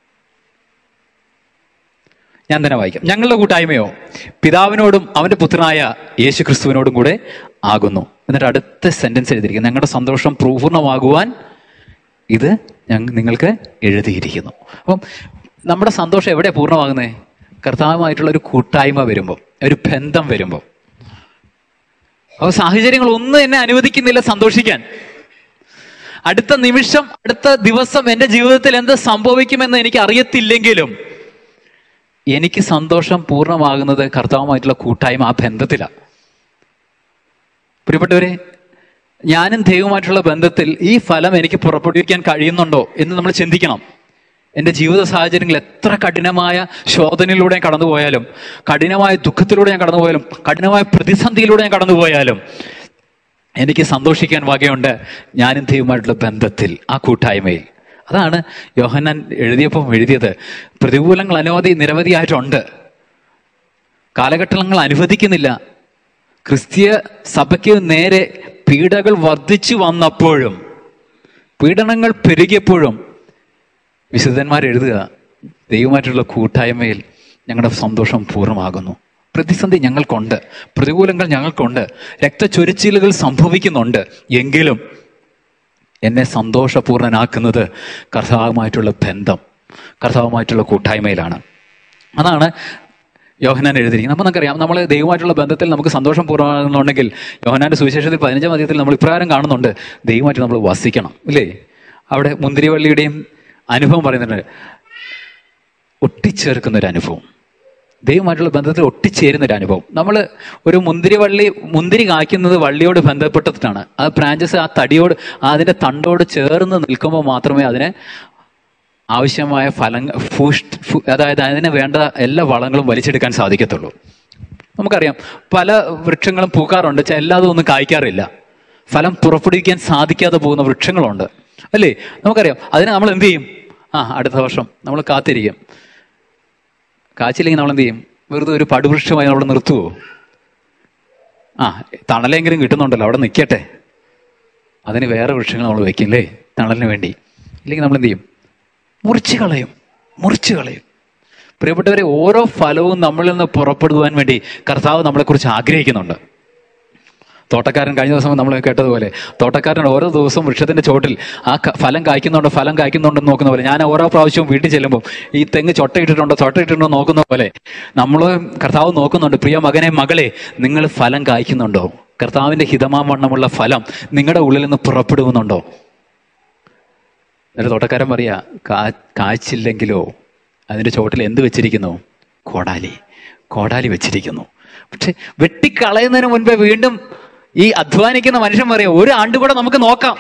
ഞാൻ തന്നെ വായിക്കാം ഞങ്ങളുടെ കൂട്ടായ്മയോ പിതാവിനോടും അവന്റെ പുത്രനായ യേശു ക്രിസ്തുവിനോടും കൂടെ ആകുന്നു എന്നിട്ട് അടുത്ത സെന്റൻസ് എഴുതിയിരിക്കുന്നു ഞങ്ങളുടെ സന്തോഷം പൂർണ്ണമാകുവാൻ ഇത് ഞങ്ങൾ നിങ്ങൾക്ക് എഴുതിയിരിക്കുന്നു അപ്പം നമ്മുടെ സന്തോഷം എവിടെ പൂർണ്ണമാകുന്നത് കർത്താവുമായിട്ടുള്ള ഒരു കൂട്ടായ്മ വരുമ്പോൾ ഒരു ബന്ധം വരുമ്പോൾ അപ്പോൾ സാഹചര്യങ്ങൾ ഒന്നും എന്നെ അനുവദിക്കുന്നില്ല സന്തോഷിക്കാൻ അടുത്ത നിമിഷം അടുത്ത ദിവസം എൻ്റെ ജീവിതത്തിൽ എന്ത് സംഭവിക്കുമെന്ന് എനിക്ക് അറിയത്തില്ലെങ്കിലും എനിക്ക് സന്തോഷം പൂർണ്ണമാകുന്നത് കർത്താവുമായിട്ടുള്ള കൂട്ടായ്മ ആ ബന്ധത്തിലാണ് പ്രിയപ്പെട്ടവരെ ഞാനും ദൈവമായിട്ടുള്ള ബന്ധത്തിൽ ഈ ഫലം എനിക്ക് പുറപ്പെടുവിക്കാൻ കഴിയുന്നുണ്ടോ എന്ന് നമ്മൾ ചിന്തിക്കണം എൻ്റെ ജീവിത സാഹചര്യങ്ങൾ എത്ര കഠിനമായ ശോധനയിലൂടെ ഞാൻ കടന്നുപോയാലും കഠിനമായ ദുഃഖത്തിലൂടെ ഞാൻ കടന്നുപോയാലും കഠിനമായ പ്രതിസന്ധിയിലൂടെ ഞാൻ കടന്നുപോയാലും എനിക്ക് സന്തോഷിക്കാൻ വകയുണ്ട് ഞാനും ദൈവമായിട്ടുള്ള ബന്ധത്തിൽ ആ കൂട്ടായ്മയിൽ അതാണ് യോഹന്നാൻ എഴുതിയപ്പോൾ എഴുതിയത് പ്രതികൂലങ്ങൾ അനവധി നിരവധിയായിട്ടുണ്ട് കാലഘട്ടങ്ങൾ അനുവദിക്കുന്നില്ല ക്രിസ്തീയ സഭയ്ക്ക് നേരെ പീഡകൾ വർദ്ധിച്ചു വന്നപ്പോഴും പീഡനങ്ങൾ പെരുകിയപ്പോഴും വിശുദ്ധന്മാർ എഴുതുക ദൈവമായിട്ടുള്ള കൂട്ടായ്മയിൽ ഞങ്ങളുടെ സന്തോഷം പൂർണ്ണമാകുന്നു പ്രതിസന്ധി ഞങ്ങൾക്കുണ്ട് പ്രതികൂലങ്ങൾ ഞങ്ങൾക്കുണ്ട് രക്തച്ചൊരിച്ചിലുകൾ സംഭവിക്കുന്നുണ്ട് എങ്കിലും എന്നെ സന്തോഷപൂർണ്ണനാക്കുന്നത് കർത്താവുമായിട്ടുള്ള ബന്ധം കർത്താവുമായിട്ടുള്ള കൂട്ടായ്മയിലാണ് അതാണ് യോഹനാൻ എഴുതിയിരിക്കുന്നത് അപ്പോൾ നമുക്കറിയാം നമ്മൾ ദൈവമായിട്ടുള്ള ബന്ധത്തിൽ നമുക്ക് സന്തോഷം പൂർണ്ണമാകുന്നുണ്ടെങ്കിൽ യോഹനാന്റെ സുവിശേഷത്തിൽ പതിനഞ്ചാം അധ്യായത്തിൽ നമ്മൾ ഇപ്രകാരം കാണുന്നുണ്ട് ദൈവമായിട്ട് നമ്മൾ വസിക്കണം ഇല്ലേ അവിടെ മുന്തിരിവള്ളിയുടെയും അനുഭവം പറയുന്നുണ്ട് ഒട്ടിച്ചേർക്കുന്ന ഒരു അനുഭവം ദൈവമായിട്ടുള്ള ബന്ധത്തിൽ ഒട്ടിച്ചേരുന്ന ഒരു അനുഭവം നമ്മൾ ഒരു മുന്തിരി വള്ളി മുന്തിരി കായ്ക്കുന്നത് വള്ളിയോട് ബന്ധപ്പെട്ടിട്ടാണ് ആ ബ്രാഞ്ചസ് ആ തടിയോട് ആ അതിന്റെ തണ്ടോട് ചേർന്ന് നിൽക്കുമ്പോൾ മാത്രമേ അതിനെ ആവശ്യമായ ഫലങ്ങൾ ഫുഷ് ഫു- അതായത് അതിന് വേണ്ട എല്ലാ വളങ്ങളും വലിച്ചെടുക്കാൻ സാധിക്കത്തുള്ളൂ നമുക്കറിയാം പല വൃക്ഷങ്ങളും പൂക്കാറുണ്ട് പക്ഷെ എല്ലാതും ഒന്നും കായ്ക്കാറില്ല ഫലം പുറപ്പെടുവിക്കാൻ സാധിക്കാതെ പോകുന്ന വൃക്ഷങ്ങളുണ്ട് അല്ലേ നമുക്കറിയാം അതിന് നമ്മൾ എന്ത് ചെയ്യും ആ അടുത്ത വർഷം നമ്മൾ കാത്തിരിക്കും കാച്ചില്ലെങ്കിൽ നമ്മൾ എന്ത് ചെയ്യും വെറുതെ ഒരു പടുവൃക്ഷമായി അവിടെ നിർത്തുവോ ആ തണലെങ്കിലും കിട്ടുന്നുണ്ടല്ലോ അവിടെ നിൽക്കട്ടെ അതിന് വേറെ വൃക്ഷങ്ങൾ നമ്മൾ വെക്കും അല്ലേ തണലിന് വേണ്ടി ഇല്ലെങ്കിൽ നമ്മൾ എന്ത് ചെയ്യും മുറിച്ച് കളയും മുറിച്ച് കളയും പ്രിയപ്പെട്ടവരെ ഓരോ ഫലവും നമ്മളിൽ നിന്ന് പുറപ്പെടുവാൻ വേണ്ടി കർത്താവ് നമ്മളെക്കുറിച്ച് ആഗ്രഹിക്കുന്നുണ്ട് തോട്ടക്കാരൻ കഴിഞ്ഞ ദിവസം നമ്മൾ കേട്ടതുപോലെ തോട്ടക്കാരൻ ഓരോ ദിവസവും വൃക്ഷത്തിന്റെ ചോട്ടിൽ ആ ക- ഫലം കായ്ക്കുന്നുണ്ടോ ഫലം കായ്ക്കുന്നുണ്ടോ നോക്കുന്ന പോലെ ഞാൻ ഓരോ പ്രാവശ്യവും വീട്ടിൽ ചെല്ലുമ്പോൾ ഈ തെങ്ങ് ചൊട്ടയിട്ടിട്ടുണ്ടോ ചൊട്ടയിട്ടിട്ടുണ്ടോ നോക്കുന്ന പോലെ നമ്മൾ കർത്താവ് നോക്കുന്നുണ്ട് പ്രിയ മകനെ മകളെ നിങ്ങൾ ഫലം കായ്ക്കുന്നുണ്ടോ കർത്താവിന്റെ ഹിതമാവണ്ണമുള്ള ഫലം നിങ്ങളുടെ ഉള്ളിൽ നിന്ന് പുറപ്പെടുന്നുണ്ടോ എന്നിട്ട് തോട്ടക്കാരൻ പറയാ കാ കായ്ച്ചില്ലെങ്കിലോ അതിന്റെ ചോട്ടിൽ എന്ത് വെച്ചിരിക്കുന്നു കോടാലി കോടാലി വെച്ചിരിക്കുന്നു പക്ഷെ വെട്ടിക്കളയുന്നതിന് മുൻപേ വീണ്ടും ഈ അധ്വാനിക്കുന്ന മനുഷ്യൻ പറയാ ഒരു ആണ്ട് കൂടെ നമുക്ക് നോക്കാം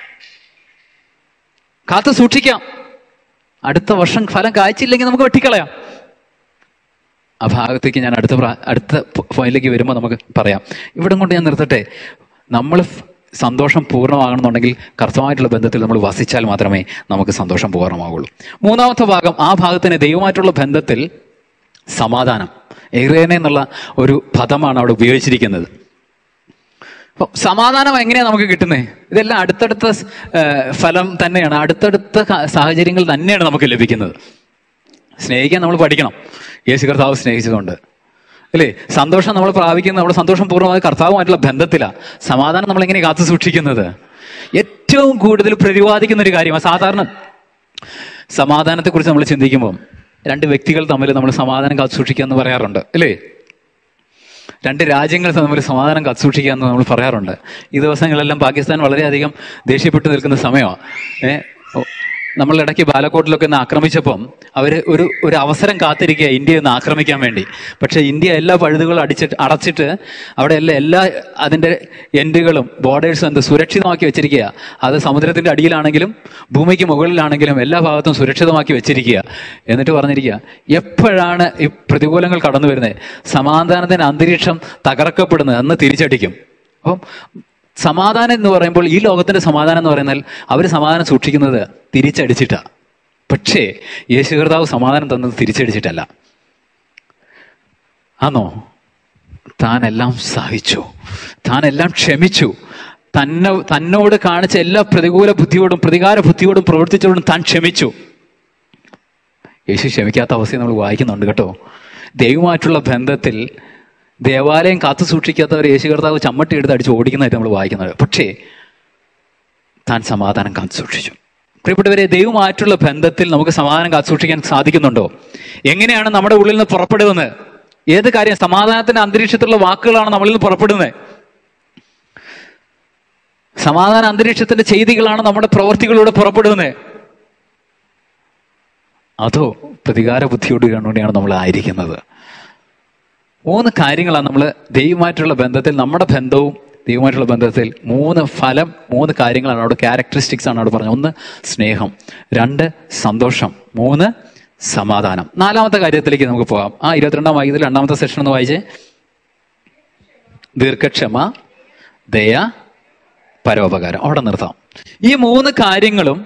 കാത്തു സൂക്ഷിക്കാം അടുത്ത വർഷം ഫലം കായ്ച്ചില്ലെങ്കിൽ നമുക്ക് വെട്ടിക്കളയാം ആ ഭാഗത്തേക്ക് ഞാൻ അടുത്ത പ്രാ- അടുത്ത പോയിന്റിലേക്ക് വരുമ്പോൾ നമുക്ക് പറയാം ഇവിടെ കൊണ്ട് ഞാൻ നിർത്തട്ടെ നമ്മൾ ഫ്- സന്തോഷം പൂർണ്ണമാകണമെന്നുണ്ടെങ്കിൽ കർത്തമായിട്ടുള്ള ബന്ധത്തിൽ നമ്മൾ വസിച്ചാൽ മാത്രമേ നമുക്ക് സന്തോഷം പൂർണ്ണമാകുള്ളൂ മൂന്നാമത്തെ ഭാഗം ആ ഭാഗത്തിന് ദൈവമായിട്ടുള്ള ബന്ധത്തിൽ സമാധാനം ഏറേനെ എന്നുള്ള ഒരു പദമാണ് അവിടെ ഉപയോഗിച്ചിരിക്കുന്നത് അപ്പോൾ സമാധാനം എങ്ങനെയാണ് നമുക്ക് കിട്ടുന്നത് ഇതെല്ലാം അടുത്തടുത്ത സ്- ഏഹ് ഫലം തന്നെയാണ് അടുത്തടുത്ത ക- സാഹചര്യങ്ങൾ തന്നെയാണ് നമുക്ക് ലഭിക്കുന്നത് സ്നേഹിക്കാൻ നമ്മൾ പഠിക്കണം യേശു കർത്താവ് സ്നേഹിച്ചതുകൊണ്ട് അല്ലേ സന്തോഷം നമ്മൾ പ്രാപിക്കുന്നത് നമ്മുടെ സന്തോഷം പൂർണ്ണമായി കർത്താവുമായിട്ടുള്ള ബന്ധത്തിലാണ് സമാധാനം നമ്മൾ എങ്ങനെ കാത്തു സൂക്ഷിക്കുന്നത് ഏറ്റവും കൂടുതൽ പ്രതിപാദിക്കുന്ന ഒരു കാര്യമാണ് സാധാരണ സമാധാനത്തെക്കുറിച്ച് നമ്മൾ ചിന്തിക്കുമ്പോൾ രണ്ട് വ്യക്തികൾ തമ്മിൽ നമ്മൾ സമാധാനം കാത്തു സൂക്ഷിക്കുക എന്ന് പറയാറുണ്ട് അല്ലേ രണ്ട് രാജ്യങ്ങൾ തമ്മിൽ സമാധാനം കാത്തുസൂക്ഷിക്കുക എന്ന് നമ്മൾ പറയാറുണ്ട് ഈ ദിവസങ്ങളെല്ലാം പാകിസ്ഥാൻ വളരെയധികം ദേഷ്യപ്പെട്ടു നിൽക്കുന്ന സമയമാണ് ഏഹ് നമ്മൾ ഇടയ്ക്ക് ബാലക്കോട്ടിലൊക്കെ ഒന്ന് ആക്രമിച്ചപ്പം അവർ ഒരു ഒരു അവസരം കാത്തിരിക്കുക ഇന്ത്യയെ ഒന്ന് ആക്രമിക്കാൻ വേണ്ടി പക്ഷേ ഇന്ത്യ എല്ലാ പഴുതുകളും അടിച്ചിട്ട് അടച്ചിട്ട് അവിടെ എല്ലാം എല്ലാ അതിൻ്റെ എൻഡുകളും ബോർഡേഴ്സും എന്ത് സുരക്ഷിതമാക്കി വെച്ചിരിക്കുക അത് സമുദ്രത്തിൻ്റെ അടിയിലാണെങ്കിലും ഭൂമിക്ക് മുകളിലാണെങ്കിലും എല്ലാ ഭാഗത്തും സുരക്ഷിതമാക്കി വെച്ചിരിക്കുക എന്നിട്ട് പറഞ്ഞിരിക്കുക എപ്പോഴാണ് ഈ പ്രതികൂലങ്ങൾ കടന്നു വരുന്നത് സമാധാനത്തിന് അന്തരീക്ഷം തകർക്കപ്പെടുന്നത് അന്ന് തിരിച്ചടിക്കും അപ്പം സമാധാനം എന്ന് പറയുമ്പോൾ ഈ ലോകത്തിന്റെ സമാധാനം എന്ന് പറയുന്നാൽ അവർ സമാധാനം സൂക്ഷിക്കുന്നത് തിരിച്ചടിച്ചിട്ടാ പക്ഷേ യേശു കർത്താവ് സമാധാനം തന്നത് തിരിച്ചടിച്ചിട്ടല്ല ആണോ താൻ എല്ലാം സഹിച്ചു താൻ എല്ലാം ക്ഷമിച്ചു തന്നെ തന്നോട് കാണിച്ച എല്ലാ പ്രതികൂല ബുദ്ധിയോടും പ്രതികാര ബുദ്ധിയോടും പ്രവർത്തിച്ചോടും താൻ ക്ഷമിച്ചു യേശു ക്ഷമിക്കാത്ത അവസ്ഥ നമ്മൾ വായിക്കുന്നുണ്ട് കേട്ടോ ദൈവമായിട്ടുള്ള ബന്ധത്തിൽ ദേവാലയം കാത്തു സൂക്ഷിക്കാത്തവർ യേശു കർത്താവ് ചമ്മട്ടി എടുത്ത് അടിച്ച് ഓടിക്കുന്നതായിട്ട് നമ്മൾ വായിക്കുന്നത് പക്ഷേ താൻ സമാധാനം കാത്തു സൂക്ഷിച്ചു പ്രിയപ്പെട്ടവരെ ദൈവമായിട്ടുള്ള ബന്ധത്തിൽ നമുക്ക് സമാധാനം കാത്തു സൂക്ഷിക്കാൻ സാധിക്കുന്നുണ്ടോ എങ്ങനെയാണ് നമ്മുടെ ഉള്ളിൽ നിന്ന് പുറപ്പെടുന്നത് ഏത് കാര്യം സമാധാനത്തിന്റെ അന്തരീക്ഷത്തിലുള്ള വാക്കുകളാണ് നമ്മളിൽ നിന്ന് പുറപ്പെടുന്നത് സമാധാന അന്തരീക്ഷത്തിന്റെ ചെയ്തികളാണ് നമ്മുടെ പ്രവൃത്തികളിലൂടെ പുറപ്പെടുന്നത് അതോ പ്രതികാര ബുദ്ധിയോട് കണ്ടുകൊണ്ടാണ് നമ്മൾ ആയിരിക്കുന്നത് മൂന്ന് കാര്യങ്ങളാണ് നമ്മൾ ദൈവമായിട്ടുള്ള ബന്ധത്തിൽ നമ്മുടെ ബന്ധവും ദൈവമായിട്ടുള്ള ബന്ധത്തിൽ മൂന്ന് ഫലം മൂന്ന് കാര്യങ്ങളാണ് അവിടെ ക്യാരക്ടറിസ്റ്റിക്സ് ആണ് അവിടെ പറഞ്ഞത് ഒന്ന് സ്നേഹം രണ്ട് സന്തോഷം മൂന്ന് സമാധാനം നാലാമത്തെ കാര്യത്തിലേക്ക് നമുക്ക് പോകാം ആ ഇരുപത്തിരണ്ടാം വാക്യത്തിൽ രണ്ടാമത്തെ സെഷൻ ഒന്ന് വായിച്ചേ ദീർഘക്ഷമ ദയ പരോപകാരം അവിടെ നിർത്താം ഈ മൂന്ന് കാര്യങ്ങളും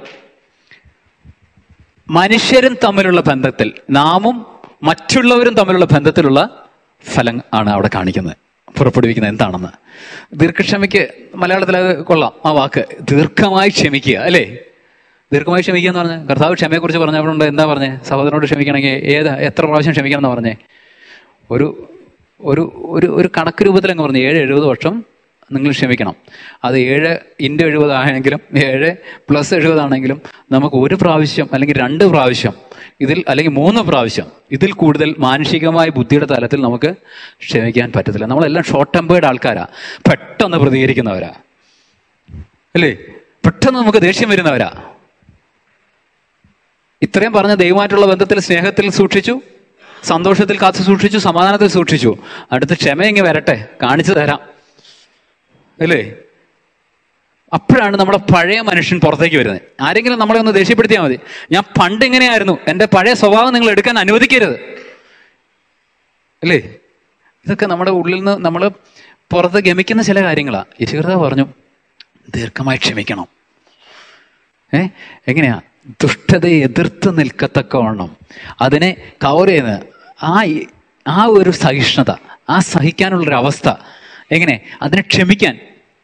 മനുഷ്യരും തമ്മിലുള്ള ബന്ധത്തിൽ നാമും മറ്റുള്ളവരും തമ്മിലുള്ള ബന്ധത്തിലുള്ള ഫലം ആണ് അവിടെ കാണിക്കുന്നത് പുറപ്പെടുവിക്കുന്നത് എന്താണെന്ന് ദീർഘക്ഷമയ്ക്ക് മലയാളത്തിൽ അത് കൊള്ളാം ആ വാക്ക് ദീർഘമായി ക്ഷമിക്കുക അല്ലേ ദീർഘമായി ക്ഷമിക്കുക എന്ന് പറഞ്ഞ് കർത്താവ് ക്ഷമയെക്കുറിച്ച് പറഞ്ഞപ്പോഴുണ്ട് എന്താ പറഞ്ഞേ സഹോദരനോട് ക്ഷമിക്കണമെങ്കിൽ ഏത് എത്ര പ്രാവശ്യം ക്ഷമിക്കണം എന്ന് പറഞ്ഞേ ഒരു ഒരു ഒരു ഒരു കണക്ക് രൂപത്തിൽ അങ്ങ് പറഞ്ഞു ഏഴ് എഴുപത് വർഷം നിങ്ങൾ ക്ഷമിക്കണം അത് ഏഴ് ഇൻറ്റു എഴുപത് ആണെങ്കിലും ഏഴ് പ്ലസ് എഴുപതാണെങ്കിലും നമുക്ക് ഒരു പ്രാവശ്യം അല്ലെങ്കിൽ രണ്ട് പ്രാവശ്യം ഇതിൽ അല്ലെങ്കിൽ മൂന്ന് പ്രാവശ്യം ഇതിൽ കൂടുതൽ മാനുഷികമായ ബുദ്ധിയുടെ തലത്തിൽ നമുക്ക് ക്ഷമിക്കാൻ പറ്റത്തില്ല നമ്മളെല്ലാം ഷോർട്ട് ടെമ്പേർഡ് ആൾക്കാരാ പെട്ടെന്ന് പ്രതികരിക്കുന്നവരാ അല്ലേ പെട്ടെന്ന് നമുക്ക് ദേഷ്യം വരുന്നവരാ ഇത്രയും പറഞ്ഞ ദൈവമായിട്ടുള്ള ബന്ധത്തിൽ സ്നേഹത്തിൽ സൂക്ഷിച്ചു സന്തോഷത്തിൽ കാത്തു സൂക്ഷിച്ചു സമാധാനത്തിൽ സൂക്ഷിച്ചു അടുത്ത് ക്ഷമ ഇങ്ങ് വരട്ടെ കാണിച്ചു തരാം അല്ലേ അപ്പോഴാണ് നമ്മുടെ പഴയ മനുഷ്യൻ പുറത്തേക്ക് വരുന്നത് ആരെങ്കിലും നമ്മളെ ഒന്ന് ദേഷ്യപ്പെടുത്തിയാൽ മതി ഞാൻ പണ്ട് ഇങ്ങനെയായിരുന്നു എൻ്റെ പഴയ സ്വഭാവം നിങ്ങൾ എടുക്കാൻ അനുവദിക്കരുത് അല്ലേ ഇതൊക്കെ നമ്മുടെ ഉള്ളിൽ നിന്ന് നമ്മൾ പുറത്ത് ഗമിക്കുന്ന ചില കാര്യങ്ങളാണ് യശുകൃത പറഞ്ഞു ദീർഘമായി ക്ഷമിക്കണം ഏ എങ്ങനെയാ ദുഷ്ടതയെ എതിർത്ത് നിൽക്കത്തക്കവണ്ണം അതിനെ കവർ ചെയ്യുന്ന ആ ആ ഒരു സഹിഷ്ണുത ആ സഹിക്കാനുള്ളൊരു അവസ്ഥ എങ്ങനെ അതിനെ ക്ഷമിക്കാൻ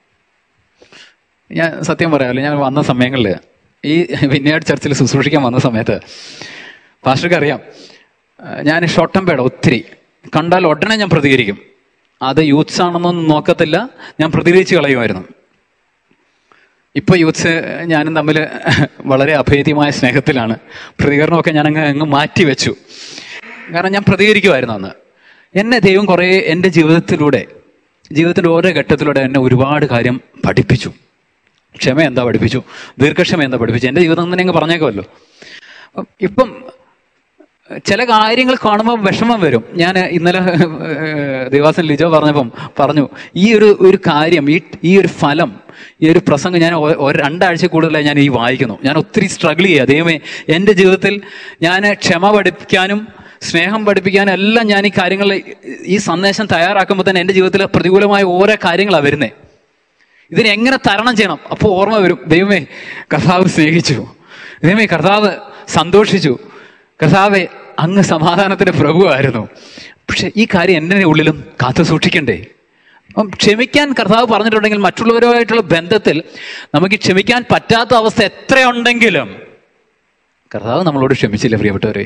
ഞാൻ സത്യം പറയാമല്ലോ ഞാൻ വന്ന സമയങ്ങളിൽ ഈ വിന്യാട് ചർച്ചിൽ ശുശ്രൂഷിക്കാൻ വന്ന സമയത്ത് പാസ്റ്റർക്ക് അറിയാം ഞാൻ ഷോർട്ട് ടെമ്പേർഡ് ഒത്തിരി കണ്ടാൽ ഉടനെ ഞാൻ പ്രതികരിക്കും അത് യൂത്ത്സ് ആണെന്നൊന്നും നോക്കത്തില്ല ഞാൻ പ്രതികരിച്ച് കളയുമായിരുന്നു ഇപ്പൊ യൂത്ത്സ് ഞാനും തമ്മിൽ വളരെ അഭേദ്യമായ സ്നേഹത്തിലാണ് പ്രതികരണമൊക്കെ ഞാൻ അങ്ങ് അങ്ങ് മാറ്റി വെച്ചു കാരണം ഞാൻ പ്രതികരിക്കുമായിരുന്നു അന്ന് എന്നെ ദൈവം കുറേ എൻ്റെ ജീവിതത്തിലൂടെ ജീവിതത്തിൻ്റെ ഓരോ ഘട്ടത്തിലൂടെ എന്നെ ഒരുപാട് കാര്യം പഠിപ്പിച്ചു ക്ഷമ എന്താ പഠിപ്പിച്ചു ദീർഘക്ഷമ എന്താ പഠിപ്പിച്ചു എൻ്റെ ജീവിതം തന്നെ അങ്ങ് പറഞ്ഞേക്കുമല്ലോ അപ്പം ഇപ്പം ചില കാര്യങ്ങൾ കാണുമ്പോൾ വിഷമം വരും ഞാൻ ഇന്നലെ ദേവാസൻ ലിജോ പറഞ്ഞപ്പം പറഞ്ഞു ഈ ഒരു ഒരു കാര്യം ഈ ഈ ഒരു ഫലം ഈ ഒരു പ്രസംഗം ഞാൻ ഒ- ഒരു രണ്ടാഴ്ച കൂടുതലായി ഞാൻ ഈ വായിക്കുന്നു ഞാൻ ഒത്തിരി സ്ട്രഗിൾ ചെയ്യുക ദൈവമേ എൻ്റെ ജീവിതത്തിൽ ഞാൻ ക്ഷമ പഠിപ്പിക്കാനും സ്നേഹം പഠിപ്പിക്കാനും എല്ലാം ഞാൻ ഈ കാര്യങ്ങൾ ഈ സന്ദേശം തയ്യാറാക്കുമ്പോൾ തന്നെ എൻ്റെ ജീവിതത്തിൽ പ്രതികൂലമായ ഓരോ കാര്യങ്ങളാണ് വരുന്നത് ഇതിനെ എങ്ങനെ തരണം ചെയ്യണം അപ്പോൾ ഓർമ്മ വരും ദൈവമേ കർത്താവ് സ്നേഹിച്ചു ദൈവമേ കർത്താവ് സന്തോഷിച്ചു കർത്താവെ അങ്ങ് സമാധാനത്തിന്റെ പ്രഭുവായിരുന്നു പക്ഷെ ഈ കാര്യം എൻ്റെ ഉള്ളിലും കാത്തു സൂക്ഷിക്കണ്ടേ അപ്പം ക്ഷമിക്കാൻ കർത്താവ് പറഞ്ഞിട്ടുണ്ടെങ്കിൽ മറ്റുള്ളവരുമായിട്ടുള്ള ബന്ധത്തിൽ നമുക്ക് ക്ഷമിക്കാൻ പറ്റാത്ത അവസ്ഥ എത്രയുണ്ടെങ്കിലും കർത്താവ് നമ്മളോട് ക്ഷമിച്ചില്ല പ്രിയപ്പെട്ടവരെ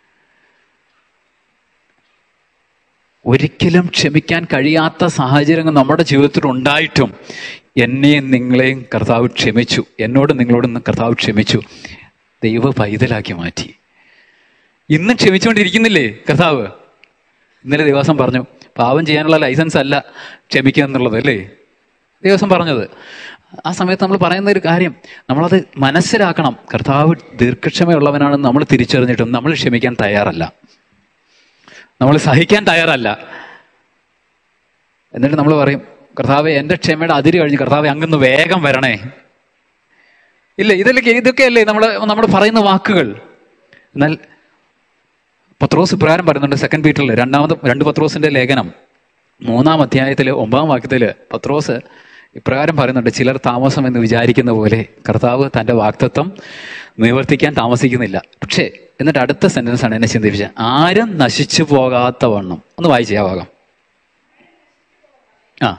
ഒരിക്കലും ക്ഷമിക്കാൻ കഴിയാത്ത സാഹചര്യങ്ങൾ നമ്മുടെ ജീവിതത്തിൽ ഉണ്ടായിട്ടും എന്നെയും നിങ്ങളെയും കർത്താവ് ക്ഷമിച്ചു എന്നോട് നിങ്ങളോടും കർത്താവ് ക്ഷമിച്ചു ദൈവ പൈതലാക്കി മാറ്റി ഇന്നും ക്ഷമിച്ചുകൊണ്ടിരിക്കുന്നില്ലേ കർത്താവ് ഇന്നലെ ദിവസം പറഞ്ഞു പാവം ചെയ്യാനുള്ള ലൈസൻസ് അല്ല ക്ഷമിക്കുക എന്നുള്ളത് അല്ലേ ദിവസം പറഞ്ഞത് ആ സമയത്ത് നമ്മൾ പറയുന്ന ഒരു കാര്യം നമ്മളത് മനസ്സിലാക്കണം കർത്താവ് ദീർഘക്ഷമയുള്ളവനാണെന്ന് നമ്മൾ തിരിച്ചറിഞ്ഞിട്ടും നമ്മൾ ക്ഷമിക്കാൻ തയ്യാറല്ല നമ്മൾ സഹിക്കാൻ തയ്യാറല്ല എന്നിട്ട് നമ്മൾ പറയും കർത്താവെ എൻ്റെ ക്ഷമയുടെ അതിര് കഴിഞ്ഞ് കർത്താവെ അങ്ങൊന്ന് വേഗം വരണേ ഇല്ല ഇതല്ലേ ഇതൊക്കെയല്ലേ നമ്മൾ നമ്മൾ പറയുന്ന വാക്കുകൾ എന്നാൽ പത്രോസ് ഇപ്രകാരം പറയുന്നുണ്ട് സെക്കൻഡ് പീറ്ററിൽ രണ്ടാമത് രണ്ട് പത്രോസിന്റെ ലേഖനം മൂന്നാം അധ്യായത്തിലെ ഒമ്പതാം വാക്യത്തില് പത്രോസ് ഇപ്രകാരം പറയുന്നുണ്ട് ചിലർ താമസം എന്ന് വിചാരിക്കുന്ന പോലെ കർത്താവ് തന്റെ വാക്തത്വം നിവർത്തിക്കാൻ താമസിക്കുന്നില്ല പക്ഷേ എന്നിട്ട് അടുത്ത സെന്റൻസ് ആണ് എന്നെ ചിന്തിപ്പിച്ചത് ആരും നശിച്ചു പോകാത്ത വണ്ണം ഒന്ന് വായിച്ചേ ആ ഭാഗം ആ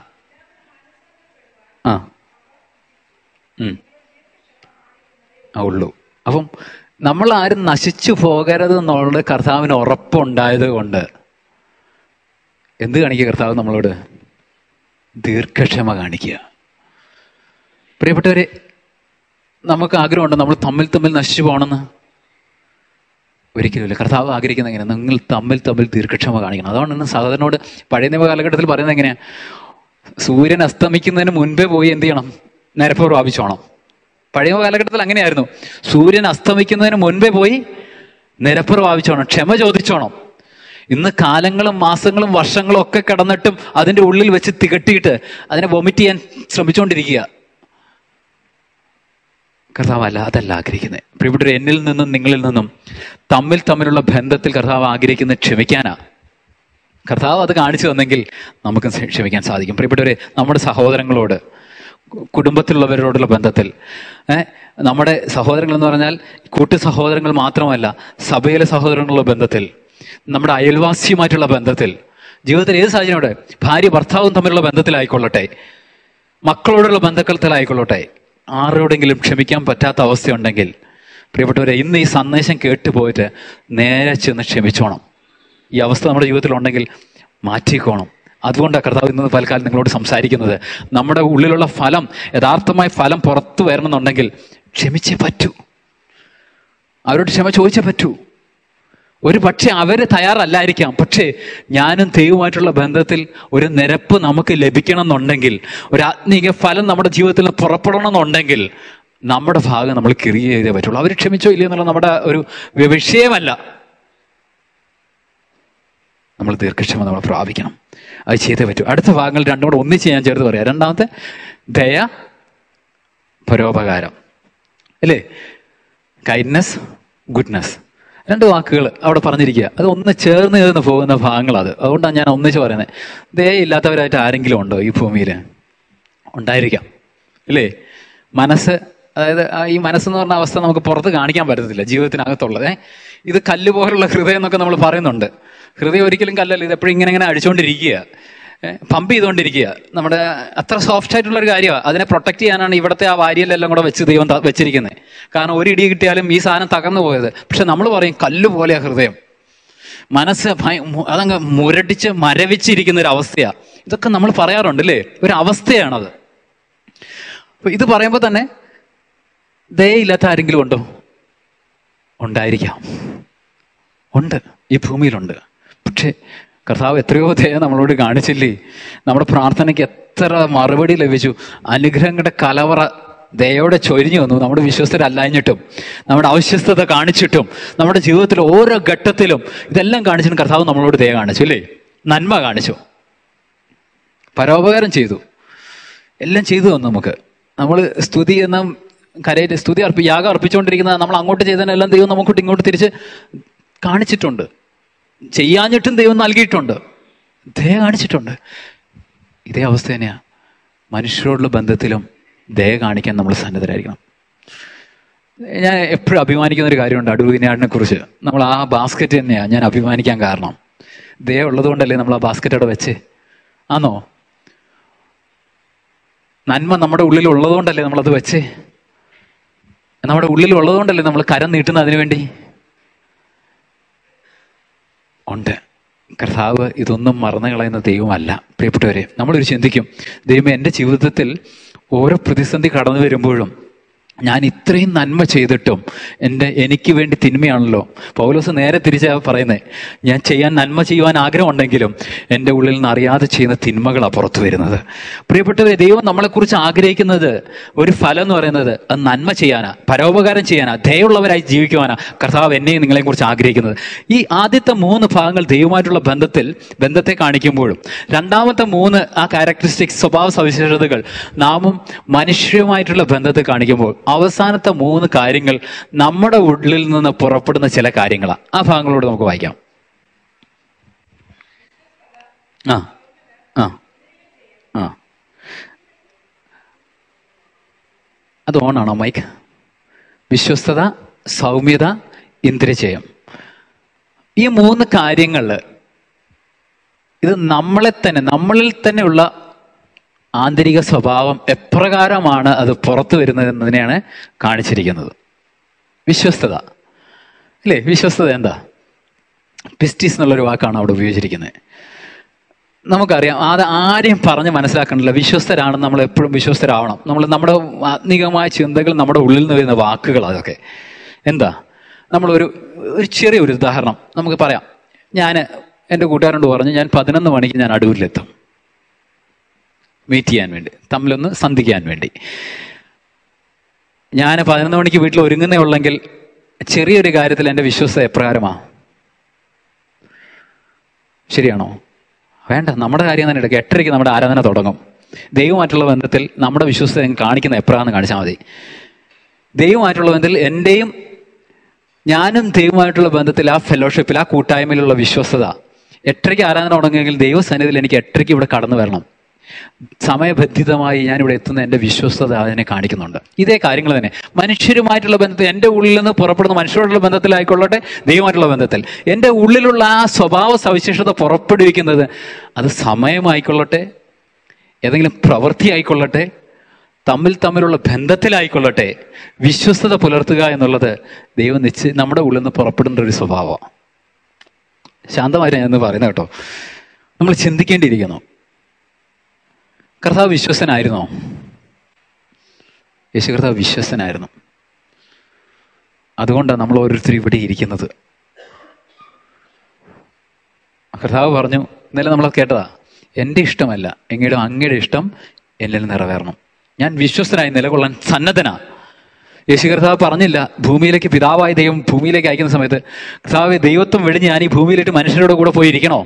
ആ ഉം ആ ഉള്ളൂ അപ്പം നമ്മൾ ആരും നശിച്ചു പോകരുത് എന്നുള്ള കർത്താവിന് ഉറപ്പുണ്ടായത് കൊണ്ട് എന്ത് കാണിക്കുക കർത്താവ് നമ്മളോട് ദീർഘക്ഷമ കാണിക്കുക പ്രിയപ്പെട്ടവരെ നമുക്ക് ആഗ്രഹമുണ്ട് നമ്മൾ തമ്മിൽ തമ്മിൽ നശിച്ചു പോകണമെന്ന് ഒരിക്കലുമില്ല കർത്താവ് ആഗ്രഹിക്കുന്ന എങ്ങനെ നിങ്ങൾ തമ്മിൽ തമ്മിൽ ദീർഘക്ഷമ കാണിക്കണം അതാണ് ഇന്ന് സഹോദരനോട് പഴയ നിയമ കാലഘട്ടത്തിൽ പറയുന്നത് എങ്ങനെയാ സൂര്യൻ അസ്തമിക്കുന്നതിന് മുൻപേ പോയി എന്ത് ചെയ്യണം നിരപ്പ് പ്രാപിച്ചോണം പഴയ കാലഘട്ടത്തിൽ അങ്ങനെയായിരുന്നു സൂര്യൻ അസ്തമിക്കുന്നതിന് മുൻപേ പോയി നിരപ്പ് പ്രാപിച്ചോണം ക്ഷമ ചോദിച്ചോണം ഇന്ന് കാലങ്ങളും മാസങ്ങളും വർഷങ്ങളും ഒക്കെ കടന്നിട്ടും അതിൻ്റെ ഉള്ളിൽ വെച്ച് തികട്ടിയിട്ട് അതിനെ വൊമിറ്റ് ചെയ്യാൻ ശ്രമിച്ചുകൊണ്ടിരിക്കുക കർത്താവ് അല്ല അതല്ല ആഗ്രഹിക്കുന്നത് പ്രിയപ്പെട്ടവർ എന്നിൽ നിന്നും നിങ്ങളിൽ നിന്നും തമ്മിൽ തമ്മിലുള്ള ബന്ധത്തിൽ കർത്താവ് ആഗ്രഹിക്കുന്നത് ക്ഷമിക്കാനാ കർത്താവ് അത് കാണിച്ചു തന്നെങ്കിൽ നമുക്ക് ക്ഷമിക്കാൻ സാധിക്കും പ്രിയപ്പെട്ടവരെ നമ്മുടെ സഹോദരങ്ങളോട് കുടുംബത്തിലുള്ളവരോടുള്ള ബന്ധത്തിൽ ഏഹ് നമ്മുടെ സഹോദരങ്ങൾ എന്ന് പറഞ്ഞാൽ കൂട്ടു സഹോദരങ്ങൾ മാത്രമല്ല സഭയിലെ സഹോദരങ്ങളുള്ള ബന്ധത്തിൽ നമ്മുടെ അയൽവാസിയുമായിട്ടുള്ള ബന്ധത്തിൽ ജീവിതത്തിൽ ഏത് സാഹചര്യമുണ്ട് ഭാര്യ ഭർത്താവും തമ്മിലുള്ള ബന്ധത്തിലായിക്കൊള്ളട്ടെ മക്കളോടുള്ള ബന്ധത്തിലായിക്കൊള്ളട്ടെ ആരോടെങ്കിലും ക്ഷമിക്കാൻ പറ്റാത്ത അവസ്ഥയുണ്ടെങ്കിൽ പ്രിയപ്പെട്ടവരെ ഇന്ന് ഈ സന്ദേശം കേട്ടു പോയിട്ട് നേരെ ചെന്ന് ക്ഷമിച്ചോണം ഈ അവസ്ഥ നമ്മുടെ ജീവിതത്തിലുണ്ടെങ്കിൽ മാറ്റിക്കോണം അതുകൊണ്ടാണ് കർത്താവ് ഇന്ന് പലകാലം നിങ്ങളോട് സംസാരിക്കുന്നത് നമ്മുടെ ഉള്ളിലുള്ള ഫലം യഥാർത്ഥമായ ഫലം പുറത്തു വരണമെന്നുണ്ടെങ്കിൽ ക്ഷമിച്ചേ പറ്റൂ അവരോട് ക്ഷമ ചോദിച്ചേ പറ്റൂ ഒരു പക്ഷേ അവർ തയ്യാറല്ലായിരിക്കാം പക്ഷേ ഞാനും ദൈവമായിട്ടുള്ള ബന്ധത്തിൽ ഒരു നിരപ്പ് നമുക്ക് ലഭിക്കണം എന്നുണ്ടെങ്കിൽ ഒരു ആത്മീക ഫലം നമ്മുടെ ജീവിതത്തിൽ നിന്ന് പുറപ്പെടണം എന്നുണ്ടെങ്കിൽ നമ്മുടെ ഭാഗം നമ്മൾ ക്രിയ ചെയ്തേ പറ്റുള്ളൂ അവർ ക്ഷമിച്ചോ ഇല്ലയോ എന്നുള്ള നമ്മുടെ ഒരു വിഷയമല്ല നമ്മൾ ദീർഘക്ഷമ നമ്മൾ പ്രാപിക്കണം അത് ചെയ്തേ പറ്റൂ അടുത്ത ഭാഗങ്ങൾ രണ്ടും കൂടെ ഒന്നിച്ച് ഞാൻ ചേർത്ത് പറയാം രണ്ടാമത്തെ ദയ പരോപകാരം അല്ലേ കൈൻഡ്നെസ് ഗുഡ്നെസ് രണ്ട് വാക്കുകൾ അവിടെ പറഞ്ഞിരിക്കുക അത് ഒന്ന് ചേർന്ന് ചേർന്ന് പോകുന്ന ഭാഗങ്ങളത് അതുകൊണ്ടാണ് ഞാൻ ഒന്നിച്ച് പറയുന്നത് ദയയില്ലാത്തവരായിട്ട് ആരെങ്കിലും ഉണ്ടോ ഈ ഭൂമിയിൽ ഉണ്ടായിരിക്കാം ഇല്ലേ മനസ്സ് അതായത് ആ ഈ മനസ്സെന്ന് പറഞ്ഞ അവസ്ഥ നമുക്ക് പുറത്ത് കാണിക്കാൻ പറ്റത്തില്ല ജീവിതത്തിനകത്തുള്ളത് ഏ ഇത് കല്ല് പോലുള്ള ഹൃദയം എന്നൊക്കെ നമ്മൾ പറയുന്നുണ്ട് ഹൃദയം ഒരിക്കലും കല്ലല്ല ഇത് എപ്പോഴും ഇങ്ങനെ ഇങ്ങനെ അടിച്ചുകൊണ്ടിരിക്കുക പമ്പ് ചെയ്തുകൊണ്ടിരിക്കുക നമ്മുടെ അത്ര സോഫ്റ്റ് ആയിട്ടുള്ള ഒരു കാര്യമാണ് അതിനെ പ്രൊട്ടക്ട് ചെയ്യാനാണ് ഇവിടുത്തെ ആ വാരിയലെല്ലാം കൂടെ വെച്ച് ദൈവം ത- വെച്ചിരിക്കുന്നത് കാരണം ഒരു ഇടി കിട്ടിയാലും ഈ സാധനം തകർന്നു പോയത് പക്ഷെ നമ്മൾ പറയും കല്ല് പോലെയാ ഹൃദയം മനസ്സ് ഭയ- മു- അതങ്ങ് മുരടിച്ച് മരവിച്ചിരിക്കുന്ന ഒരു അവസ്ഥയാണ് ഇതൊക്കെ നമ്മൾ പറയാറുണ്ട് അല്ലേ ഒരു അവസ്ഥയാണത് അപ്പൊ ഇത് പറയുമ്പോൾ തന്നെ ദയയില്ലാത്ത ആരെങ്കിലും ഉണ്ടോ ഉണ്ടായിരിക്കാം ഉണ്ട് ഈ ഭൂമിയിലുണ്ട് പക്ഷേ കർത്താവ് എത്രയോ ദയ നമ്മളോട് കാണിച്ചില്ലേ നമ്മുടെ പ്രാർത്ഥനയ്ക്ക് എത്ര മറുപടി ലഭിച്ചു അനുഗ്രഹങ്ങളുടെ കലവറ ദയോടെ ചൊരിഞ്ഞു വന്നു നമ്മുടെ വിശ്വസ്തരല്ലാഞ്ഞിട്ടും നമ്മുടെ അവിശ്വസ്തത കാണിച്ചിട്ടും നമ്മുടെ ജീവിതത്തിൽ ഓരോ ഘട്ടത്തിലും ഇതെല്ലാം കാണിച്ചിട്ടും കർത്താവ് നമ്മളോട് ദയ കാണിച്ചു അല്ലേ നന്മ കാണിച്ചു പരോപകാരം ചെയ്തു എല്ലാം ചെയ്തു തന്നു നമുക്ക് നമ്മൾ സ്തുതി എന്ന കരയിൽ സ്തുതി അർപ്പി യാഗം അർപ്പിച്ചുകൊണ്ടിരിക്കുന്ന നമ്മൾ അങ്ങോട്ട് ചെയ്തതിനെല്ലാം ദൈവം നമുക്കോട്ട് ഇങ്ങോട്ട് തിരിച്ച് കാണിച്ചിട്ടുണ്ട് ചെയ്യാഞ്ഞിട്ടും ദൈവം നൽകിയിട്ടുണ്ട് ദയ കാണിച്ചിട്ടുണ്ട് ഇതേ അവസ്ഥ തന്നെയാ മനുഷ്യരോടുള്ള ബന്ധത്തിലും ദയ കാണിക്കാൻ നമ്മൾ സന്നദ്ധരായിരിക്കണം ഞാൻ എപ്പോഴും അഭിമാനിക്കുന്ന ഒരു കാര്യമുണ്ട് അടൂരിനാടിനെ കുറിച്ച് നമ്മൾ ആ ബാസ്ക്കറ്റ് തന്നെയാണ് ഞാൻ അഭിമാനിക്കാൻ കാരണം ദയ ഉള്ളതുകൊണ്ടല്ലേ നമ്മൾ ആ ബാസ്ക്കറ്റ് അവിടെ വെച്ച് ആണോ നന്മ നമ്മുടെ ഉള്ളിൽ ഉള്ളതുകൊണ്ടല്ലേ നമ്മളത് വെച്ച് നമ്മുടെ ഉള്ളിൽ ഉള്ളതുകൊണ്ടല്ലേ നമ്മൾ കരം നീട്ടുന്നത് അതിനു വേണ്ടി ഉണ്ട് കർത്താവ് ഇതൊന്നും മറന്നു കളയുന്ന ദൈവമല്ല പ്രിയപ്പെട്ടവരെ നമ്മളൊരു ചിന്തിക്കും ദൈവം എൻ്റെ ജീവിതത്തിൽ ഓരോ പ്രതിസന്ധി കടന്നു വരുമ്പോഴും ഞാൻ ഇത്രയും നന്മ ചെയ്തിട്ടും എൻ്റെ എനിക്ക് വേണ്ടി തിന്മയാണല്ലോ പൗലോസ് നേരെ തിരിച്ചാ പറയുന്നത് ഞാൻ ചെയ്യാൻ നന്മ ചെയ്യുവാൻ ആഗ്രഹമുണ്ടെങ്കിലും എൻ്റെ ഉള്ളിൽ നിന്ന് അറിയാതെ ചെയ്യുന്ന തിന്മകളാണ് പുറത്തു വരുന്നത് പ്രിയപ്പെട്ടവരെ ദൈവം നമ്മളെക്കുറിച്ച് ആഗ്രഹിക്കുന്നത് ഒരു ഫലം എന്ന് പറയുന്നത് അത് നന്മ ചെയ്യാനാ പരോപകാരം ചെയ്യാനാ ദയുള്ളവരായി ജീവിക്കുവാനാ കർത്താവ് എന്നെയും നിങ്ങളെയും കുറിച്ച് ആഗ്രഹിക്കുന്നത് ഈ ആദ്യത്തെ മൂന്ന് ഭാഗങ്ങൾ ദൈവമായിട്ടുള്ള ബന്ധത്തിൽ ബന്ധത്തെ കാണിക്കുമ്പോഴും രണ്ടാമത്തെ മൂന്ന് ആ ക്യാരക്ടറിസ്റ്റിക്സ് സ്വഭാവ സവിശേഷതകൾ നാമും മനുഷ്യരുമായിട്ടുള്ള ബന്ധത്തെ കാണിക്കുമ്പോൾ അവസാനത്തെ മൂന്ന് കാര്യങ്ങൾ നമ്മുടെ ഉള്ളിൽ നിന്ന് പുറപ്പെടുന്ന ചില കാര്യങ്ങളാണ് ആ ഭാഗങ്ങളോട് നമുക്ക് വായിക്കാം ആ ആ ആ അത് ഓണാണോ മൈക്ക് വിശ്വസ്തത സൗമ്യത ഇന്ദ്രജയം ഈ മൂന്ന് കാര്യങ്ങൾ ഇത് നമ്മളെ തന്നെ നമ്മളിൽ തന്നെയുള്ള ആന്തരിക സ്വഭാവം എപ്രകാരമാണ് അത് പുറത്തു വരുന്നത് എന്നതിനെയാണ് കാണിച്ചിരിക്കുന്നത് വിശ്വസ്തത അല്ലേ വിശ്വസ്തത എന്താ പിസ്റ്റീസ് എന്നുള്ളൊരു വാക്കാണ് അവിടെ ഉപയോഗിച്ചിരിക്കുന്നത് നമുക്കറിയാം അത് ആരെയും പറഞ്ഞ് മനസ്സിലാക്കണില്ല വിശ്വസ്തരാണെന്ന് നമ്മൾ എപ്പോഴും വിശ്വസ്തരാവണം നമ്മൾ നമ്മുടെ ആത്മീകമായ ചിന്തകൾ നമ്മുടെ ഉള്ളിൽ നിന്ന് വരുന്ന വാക്കുകൾ അതൊക്കെ എന്താ നമ്മളൊരു ഒരു ചെറിയ ഒരു ഉദാഹരണം നമുക്ക് പറയാം ഞാൻ എൻ്റെ കൂട്ടുകാരോട് പറഞ്ഞു ഞാൻ പതിനൊന്ന് മണിക്ക് ഞാൻ അടൂരിലെത്തും മീറ്റ് ചെയ്യാൻ വേണ്ടി തമ്മിലൊന്ന് സന്ധിക്കാൻ വേണ്ടി ഞാൻ പതിനൊന്ന് മണിക്ക് വീട്ടിൽ ഒരുങ്ങുന്നേ ഉള്ളെങ്കിൽ ചെറിയൊരു കാര്യത്തിൽ എൻ്റെ വിശ്വസ്ത എപ്രകാരമാണ് ശരിയാണോ വേണ്ട നമ്മുടെ കാര്യം തന്നെ എടുക്കുക എട്ടരയ്ക്ക് നമ്മുടെ ആരാധന തുടങ്ങും ദൈവമായിട്ടുള്ള ബന്ധത്തിൽ നമ്മുടെ വിശ്വസ്ത കാണിക്കുന്ന എപ്പോഴാണെന്ന് കാണിച്ചാൽ മതി ദൈവമായിട്ടുള്ള ബന്ധത്തിൽ എൻ്റെയും ഞാനും ദൈവമായിട്ടുള്ള ബന്ധത്തിൽ ആ ഫെലോഷിപ്പിൽ ആ കൂട്ടായ്മയിലുള്ള വിശ്വസ്തത എട്ടരയ്ക്ക് ആരാധന തുടങ്ങുമെങ്കിൽ ദൈവസന്നിധിയിൽ എനിക്ക് എട്ടരയ്ക്ക് ഇവിടെ കടന്നു വരണം സമയബന്ധിതമായി ഞാനിവിടെ എത്തുന്ന എൻ്റെ വിശ്വസ്തത അതിനെ കാണിക്കുന്നുണ്ട് ഇതേ കാര്യങ്ങൾ തന്നെ മനുഷ്യരുമായിട്ടുള്ള ബന്ധത്തിൽ എൻ്റെ ഉള്ളിൽ നിന്ന് പുറപ്പെടുന്ന മനുഷ്യരോടുള്ള ബന്ധത്തിലായിക്കൊള്ളട്ടെ ദൈവമായിട്ടുള്ള ബന്ധത്തിൽ എൻ്റെ ഉള്ളിലുള്ള ആ സ്വഭാവ സവിശേഷത പുറപ്പെടുവിക്കുന്നത് അത് സമയമായിക്കൊള്ളട്ടെ ഏതെങ്കിലും പ്രവൃത്തി ആയിക്കൊള്ളട്ടെ തമ്മിൽ തമ്മിലുള്ള ബന്ധത്തിലായിക്കൊള്ളട്ടെ വിശ്വസ്തത പുലർത്തുക എന്നുള്ളത് ദൈവം നിശ്ചയ നമ്മുടെ ഉള്ളിൽ നിന്ന് പുറപ്പെടുന്ന ഒരു സ്വഭാവമാണ് ശാന്തമായിട്ട് ഞാൻ പറയുന്നത് കേട്ടോ നമ്മൾ ചിന്തിക്കേണ്ടിയിരിക്കുന്നു കർത്താവ് വിശ്വസനായിരുന്നോ യേശു കർത്താവ് വിശ്വസനായിരുന്നു അതുകൊണ്ടാണ് നമ്മൾ ഓരോരുത്തരും ഇവിടെ ഇരിക്കുന്നത് കർത്താവ് പറഞ്ഞു ഇന്നലെ നമ്മൾ കേട്ടതാ എൻ്റെ ഇഷ്ടമല്ല എങ്കിലും അങ്ങയുടെ ഇഷ്ടം എന്നിൽ നിറവേറണം ഞാൻ വിശ്വസ്തനായി നിലകൊള്ളാൻ സന്നദ്ധനാ യേശു കർത്താവ് പറഞ്ഞില്ല ഭൂമിയിലേക്ക് പിതാവായ ദൈവം ഭൂമിയിലേക്ക് അയക്കുന്ന സമയത്ത് കർത്താവ് ദൈവത്വം വെടിഞ്ഞ് ഞാൻ ഈ ഭൂമിയിലിട്ട് മനുഷ്യരുടെ കൂടെ പോയി ഇരിക്കണോ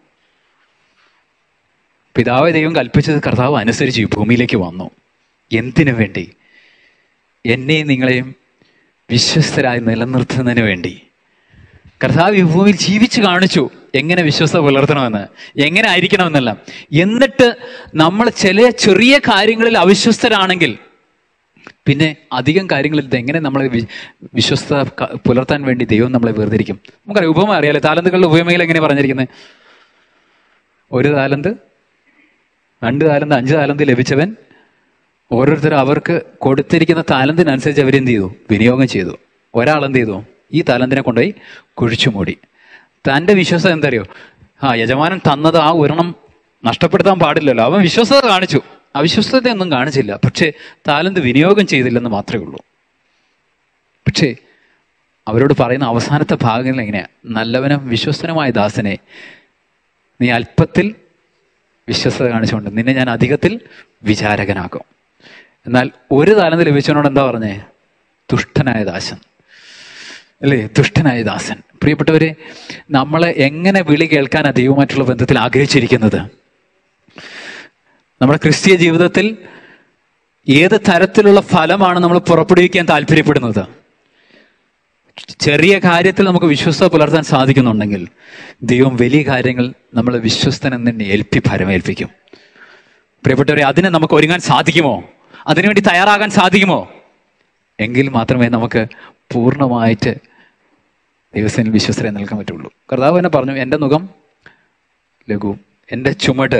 പിതാവ് ദൈവം കൽപ്പിച്ചത് കർത്താവ് അനുസരിച്ച് ഈ ഭൂമിയിലേക്ക് വന്നു എന്തിനു വേണ്ടി എന്നെയും നിങ്ങളെയും വിശ്വസ്തരായി നിലനിർത്തുന്നതിന് വേണ്ടി കർത്താവ് ഈ ഭൂമിയിൽ ജീവിച്ചു കാണിച്ചു എങ്ങനെ വിശ്വസ്ത പുലർത്തണമെന്ന് എങ്ങനെ ആയിരിക്കണമെന്നെല്ലാം എന്നിട്ട് നമ്മൾ ചില ചെറിയ കാര്യങ്ങളിൽ അവിശ്വസ്തരാണെങ്കിൽ പിന്നെ അധികം കാര്യങ്ങളിൽ ഇത് എങ്ങനെ നമ്മളെ വി- വിശ്വസ്ത ക- പുലർത്താൻ വേണ്ടി ദൈവം നമ്മളെ വേർതിരിക്കും നമുക്കറിയാം ഉപമ അറിയാലോ താലന്തുകളുടെ ഉപമയിൽ എങ്ങനെ പറഞ്ഞിരിക്കുന്നത് ഒരു താലന്ത് രണ്ട് താലന്ത് അഞ്ച് താലന്ത് ലഭിച്ചവൻ ഓരോരുത്തരും അവർക്ക് കൊടുത്തിരിക്കുന്ന താലന്തിനനുസരിച്ച് അവരെന്ത് ചെയ്തു വിനിയോഗം ചെയ്തു ഒരാൾ എന്ത് ചെയ്തു ഈ താലന്തിനെ കൊണ്ടുപോയി കുഴിച്ചു മൂടി തൻ്റെ വിശ്വാസം എന്തറിയോ ആ യജമാനൻ തന്നത് ആ ഒരെണ്ണം നഷ്ടപ്പെടുത്താൻ പാടില്ലല്ലോ അവൻ വിശ്വസത കാണിച്ചു അവിശ്വസ്തതയൊന്നും കാണിച്ചില്ല പക്ഷേ താലന്ത് വിനിയോഗം ചെയ്തില്ലെന്ന് മാത്രമേ ഉള്ളൂ പക്ഷേ അവരോട് പറയുന്ന അവസാനത്തെ ഭാഗങ്ങൾ എങ്ങനെയാ നല്ലവനും വിശ്വസ്തനുമായ ദാസനെ നീ അല്പത്തിൽ വിശ്വസ്തത കാണിച്ചുകൊണ്ട് നിന്നെ ഞാൻ അധികത്തിൽ വിചാരകനാക്കും എന്നാൽ ഒരു താലന്ത് ലഭിച്ചവനോട് എന്താ പറഞ്ഞേ ദുഷ്ടനായ ദാസൻ അല്ലേ ദുഷ്ടനായ ദാസൻ പ്രിയപ്പെട്ടവരെ നമ്മളെ എങ്ങനെ വിളി കേൾക്കാൻ ദൈവമായിട്ടുള്ള ബന്ധത്തിൽ ആഗ്രഹിച്ചിരിക്കുന്നത് നമ്മുടെ ക്രിസ്തീയ ജീവിതത്തിൽ ഏത് തരത്തിലുള്ള ഫലമാണ് നമ്മൾ പുറപ്പെടുവിക്കാൻ താല്പര്യപ്പെടുന്നത് ചെറിയ കാര്യത്തിൽ നമുക്ക് വിശ്വസ്ത പുലർത്താൻ സാധിക്കുന്നുണ്ടെങ്കിൽ ദൈവം വലിയ കാര്യങ്ങൾ നമ്മൾ വിശ്വസ്തൻ തന്നെ ഏൽപ്പി ഭരമേൽപ്പിക്കും പ്രിയപ്പെട്ടവരെ അതിന് നമുക്ക് ഒരുങ്ങാൻ സാധിക്കുമോ അതിനുവേണ്ടി തയ്യാറാകാൻ സാധിക്കുമോ എങ്കിൽ മാത്രമേ നമുക്ക് പൂർണ്ണമായിട്ട് ദൈവസേനയിൽ വിശ്വസ്തരെ നിൽക്കാൻ പറ്റുള്ളൂ കർത്താവ് തന്നെ പറഞ്ഞു എൻ്റെ മുഖം ലഘു എൻ്റെ ചുമട്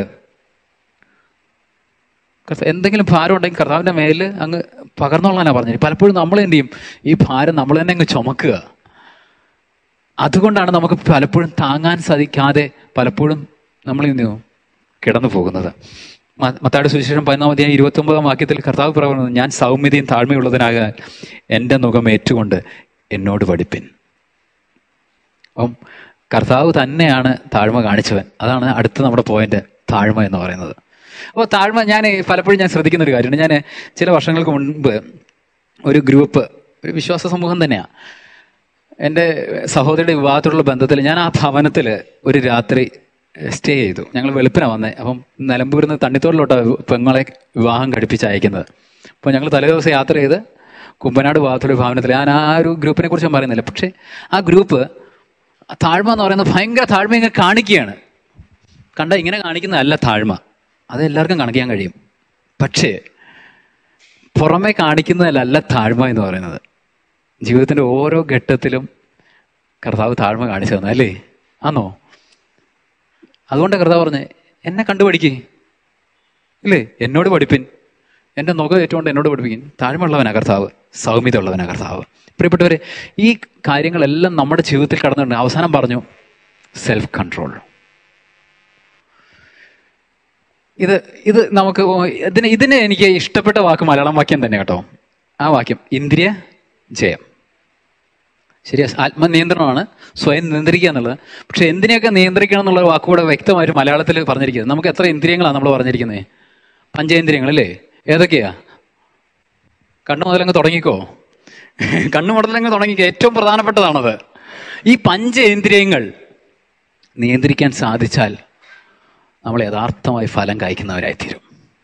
കർത്ത- എന്തെങ്കിലും ഭാരം ഉണ്ടെങ്കിൽ കർത്താവിൻ്റെ മേലിൽ അങ്ങ് പകർന്നോളാനാണ് പറഞ്ഞത് പലപ്പോഴും നമ്മൾ എന്ത് ചെയ്യും ഈ ഭാരം നമ്മൾ തന്നെ അങ്ങ് ചുമക്കുക അതുകൊണ്ടാണ് നമുക്ക് പലപ്പോഴും താങ്ങാൻ സാധിക്കാതെ പലപ്പോഴും നമ്മൾ എന്ത് ചെയ്യും കിടന്നു പോകുന്നത് മ- മത്തായുടെ സുവിശേഷം പതിനാം അധ്യായം ഇരുപത്തി ഒമ്പതാം വാക്യത്തിൽ കർത്താവ് പറയുന്നത് ഞാൻ സൗമ്യതയും താഴ്മയുള്ളതിനാകാൻ എൻ്റെ മുഖം ഏറ്റുകൊണ്ട് എന്നോട് പഠിപ്പിൻ അപ്പം കർത്താവ് തന്നെയാണ് താഴ്മ കാണിച്ചവൻ അതാണ് അടുത്ത നമ്മുടെ പോയിന്റ് താഴ്മ എന്ന് പറയുന്നത് അപ്പോൾ താഴ്മ ഞാൻ പലപ്പോഴും ഞാൻ ശ്രദ്ധിക്കുന്ന ഒരു കാര്യമുണ്ട് ഞാൻ ചില വർഷങ്ങൾക്ക് മുൻപ് ഒരു ഗ്രൂപ്പ് ഒരു വിശ്വാസ സമൂഹം തന്നെയാണ് എൻ്റെ സഹോദരിയുടെ വിവാഹത്തോടുള്ള ബന്ധത്തിൽ ഞാൻ ആ ഭവനത്തിൽ ഒരു രാത്രി സ്റ്റേ ചെയ്തു ഞങ്ങൾ വെളുപ്പിനാണ് വന്നത് അപ്പം നിലമ്പൂരിൽ നിന്ന് തണ്ണിത്തോടിലോട്ട് പെങ്ങളെ വിവാഹം കഴിപ്പിച്ച് അയക്കുന്നത് അപ്പോൾ ഞങ്ങൾ തലേദിവസം യാത്ര ചെയ്ത് കുമ്പനാട് ഭാഗത്തുള്ള ഭവനത്തിൽ ഞാൻ ആ ഒരു ഗ്രൂപ്പിനെ കുറിച്ച് ഞാൻ പറയുന്നില്ല പക്ഷേ ആ ഗ്രൂപ്പ് താഴ്മ എന്ന് പറയുന്നത് ഭയങ്കര താഴ്മ ഇങ്ങനെ കാണിക്കുകയാണ് കണ്ട ഇങ്ങനെ കാണിക്കുന്നതല്ല താഴ്മ അത് എല്ലാവർക്കും കാണിക്കാൻ കഴിയും പക്ഷേ പുറമെ കാണിക്കുന്നതല്ല താഴ്മ എന്ന് പറയുന്നത് ജീവിതത്തിൻ്റെ ഓരോ ഘട്ടത്തിലും കർത്താവ് താഴ്മ കാണിച്ചു തന്നെ അല്ലേ ആന്നോ അതുകൊണ്ട് കർത്താവ് പറഞ്ഞ് എന്നെ കണ്ടുപഠിക്കേ ഇല്ലേ എന്നോട് പഠിപ്പിൻ എൻ്റെ മുഖം ഏറ്റുകൊണ്ട് എന്നോട് പഠിപ്പിക്കും താഴ്മയുള്ളവനാ കർത്താവ് സൗമ്യത ഉള്ളവനാ കർത്താവ് പ്രിയപ്പെട്ടവരെ ഈ കാര്യങ്ങളെല്ലാം നമ്മുടെ ജീവിതത്തിൽ കടന്നിട്ടുണ്ട് അവസാനം പറഞ്ഞു സെൽഫ് കൺട്രോൾ ഇത് ഇത് നമുക്ക് ഇതിന് ഇതിന് എനിക്ക് ഇഷ്ടപ്പെട്ട വാക്ക് മലയാളം വാക്യം തന്നെ കേട്ടോ ആ വാക്യം ഇന്ദ്രിയ ജയം ശരിയാ ആത്മനിയന്ത്രണമാണ് സ്വയം നിയന്ത്രിക്കുക എന്നുള്ളത് പക്ഷെ എന്തിനെയൊക്കെ നിയന്ത്രിക്കണം എന്നുള്ള വാക്കുകൂടെ വ്യക്തമായിട്ട് മലയാളത്തിൽ പറഞ്ഞിരിക്കുന്നത് നമുക്ക് എത്ര ഇന്ദ്രിയങ്ങളാണ് നമ്മൾ പറഞ്ഞിരിക്കുന്നത് പഞ്ചേന്ദ്രിയങ്ങൾ അല്ലേ ഏതൊക്കെയാ കണ്ണു മുതലങ്ങ് തുടങ്ങിക്കോ കണ്ണു മുതലങ്ങ് തുടങ്ങിക്കോ ഏറ്റവും പ്രധാനപ്പെട്ടതാണത് ഈ പഞ്ചേന്ദ്രിയങ്ങൾ നിയന്ത്രിക്കാൻ സാധിച്ചാൽ നമ്മൾ യഥാർത്ഥമായി ഫലം കായ്ക്കുന്നവരായിത്തീരും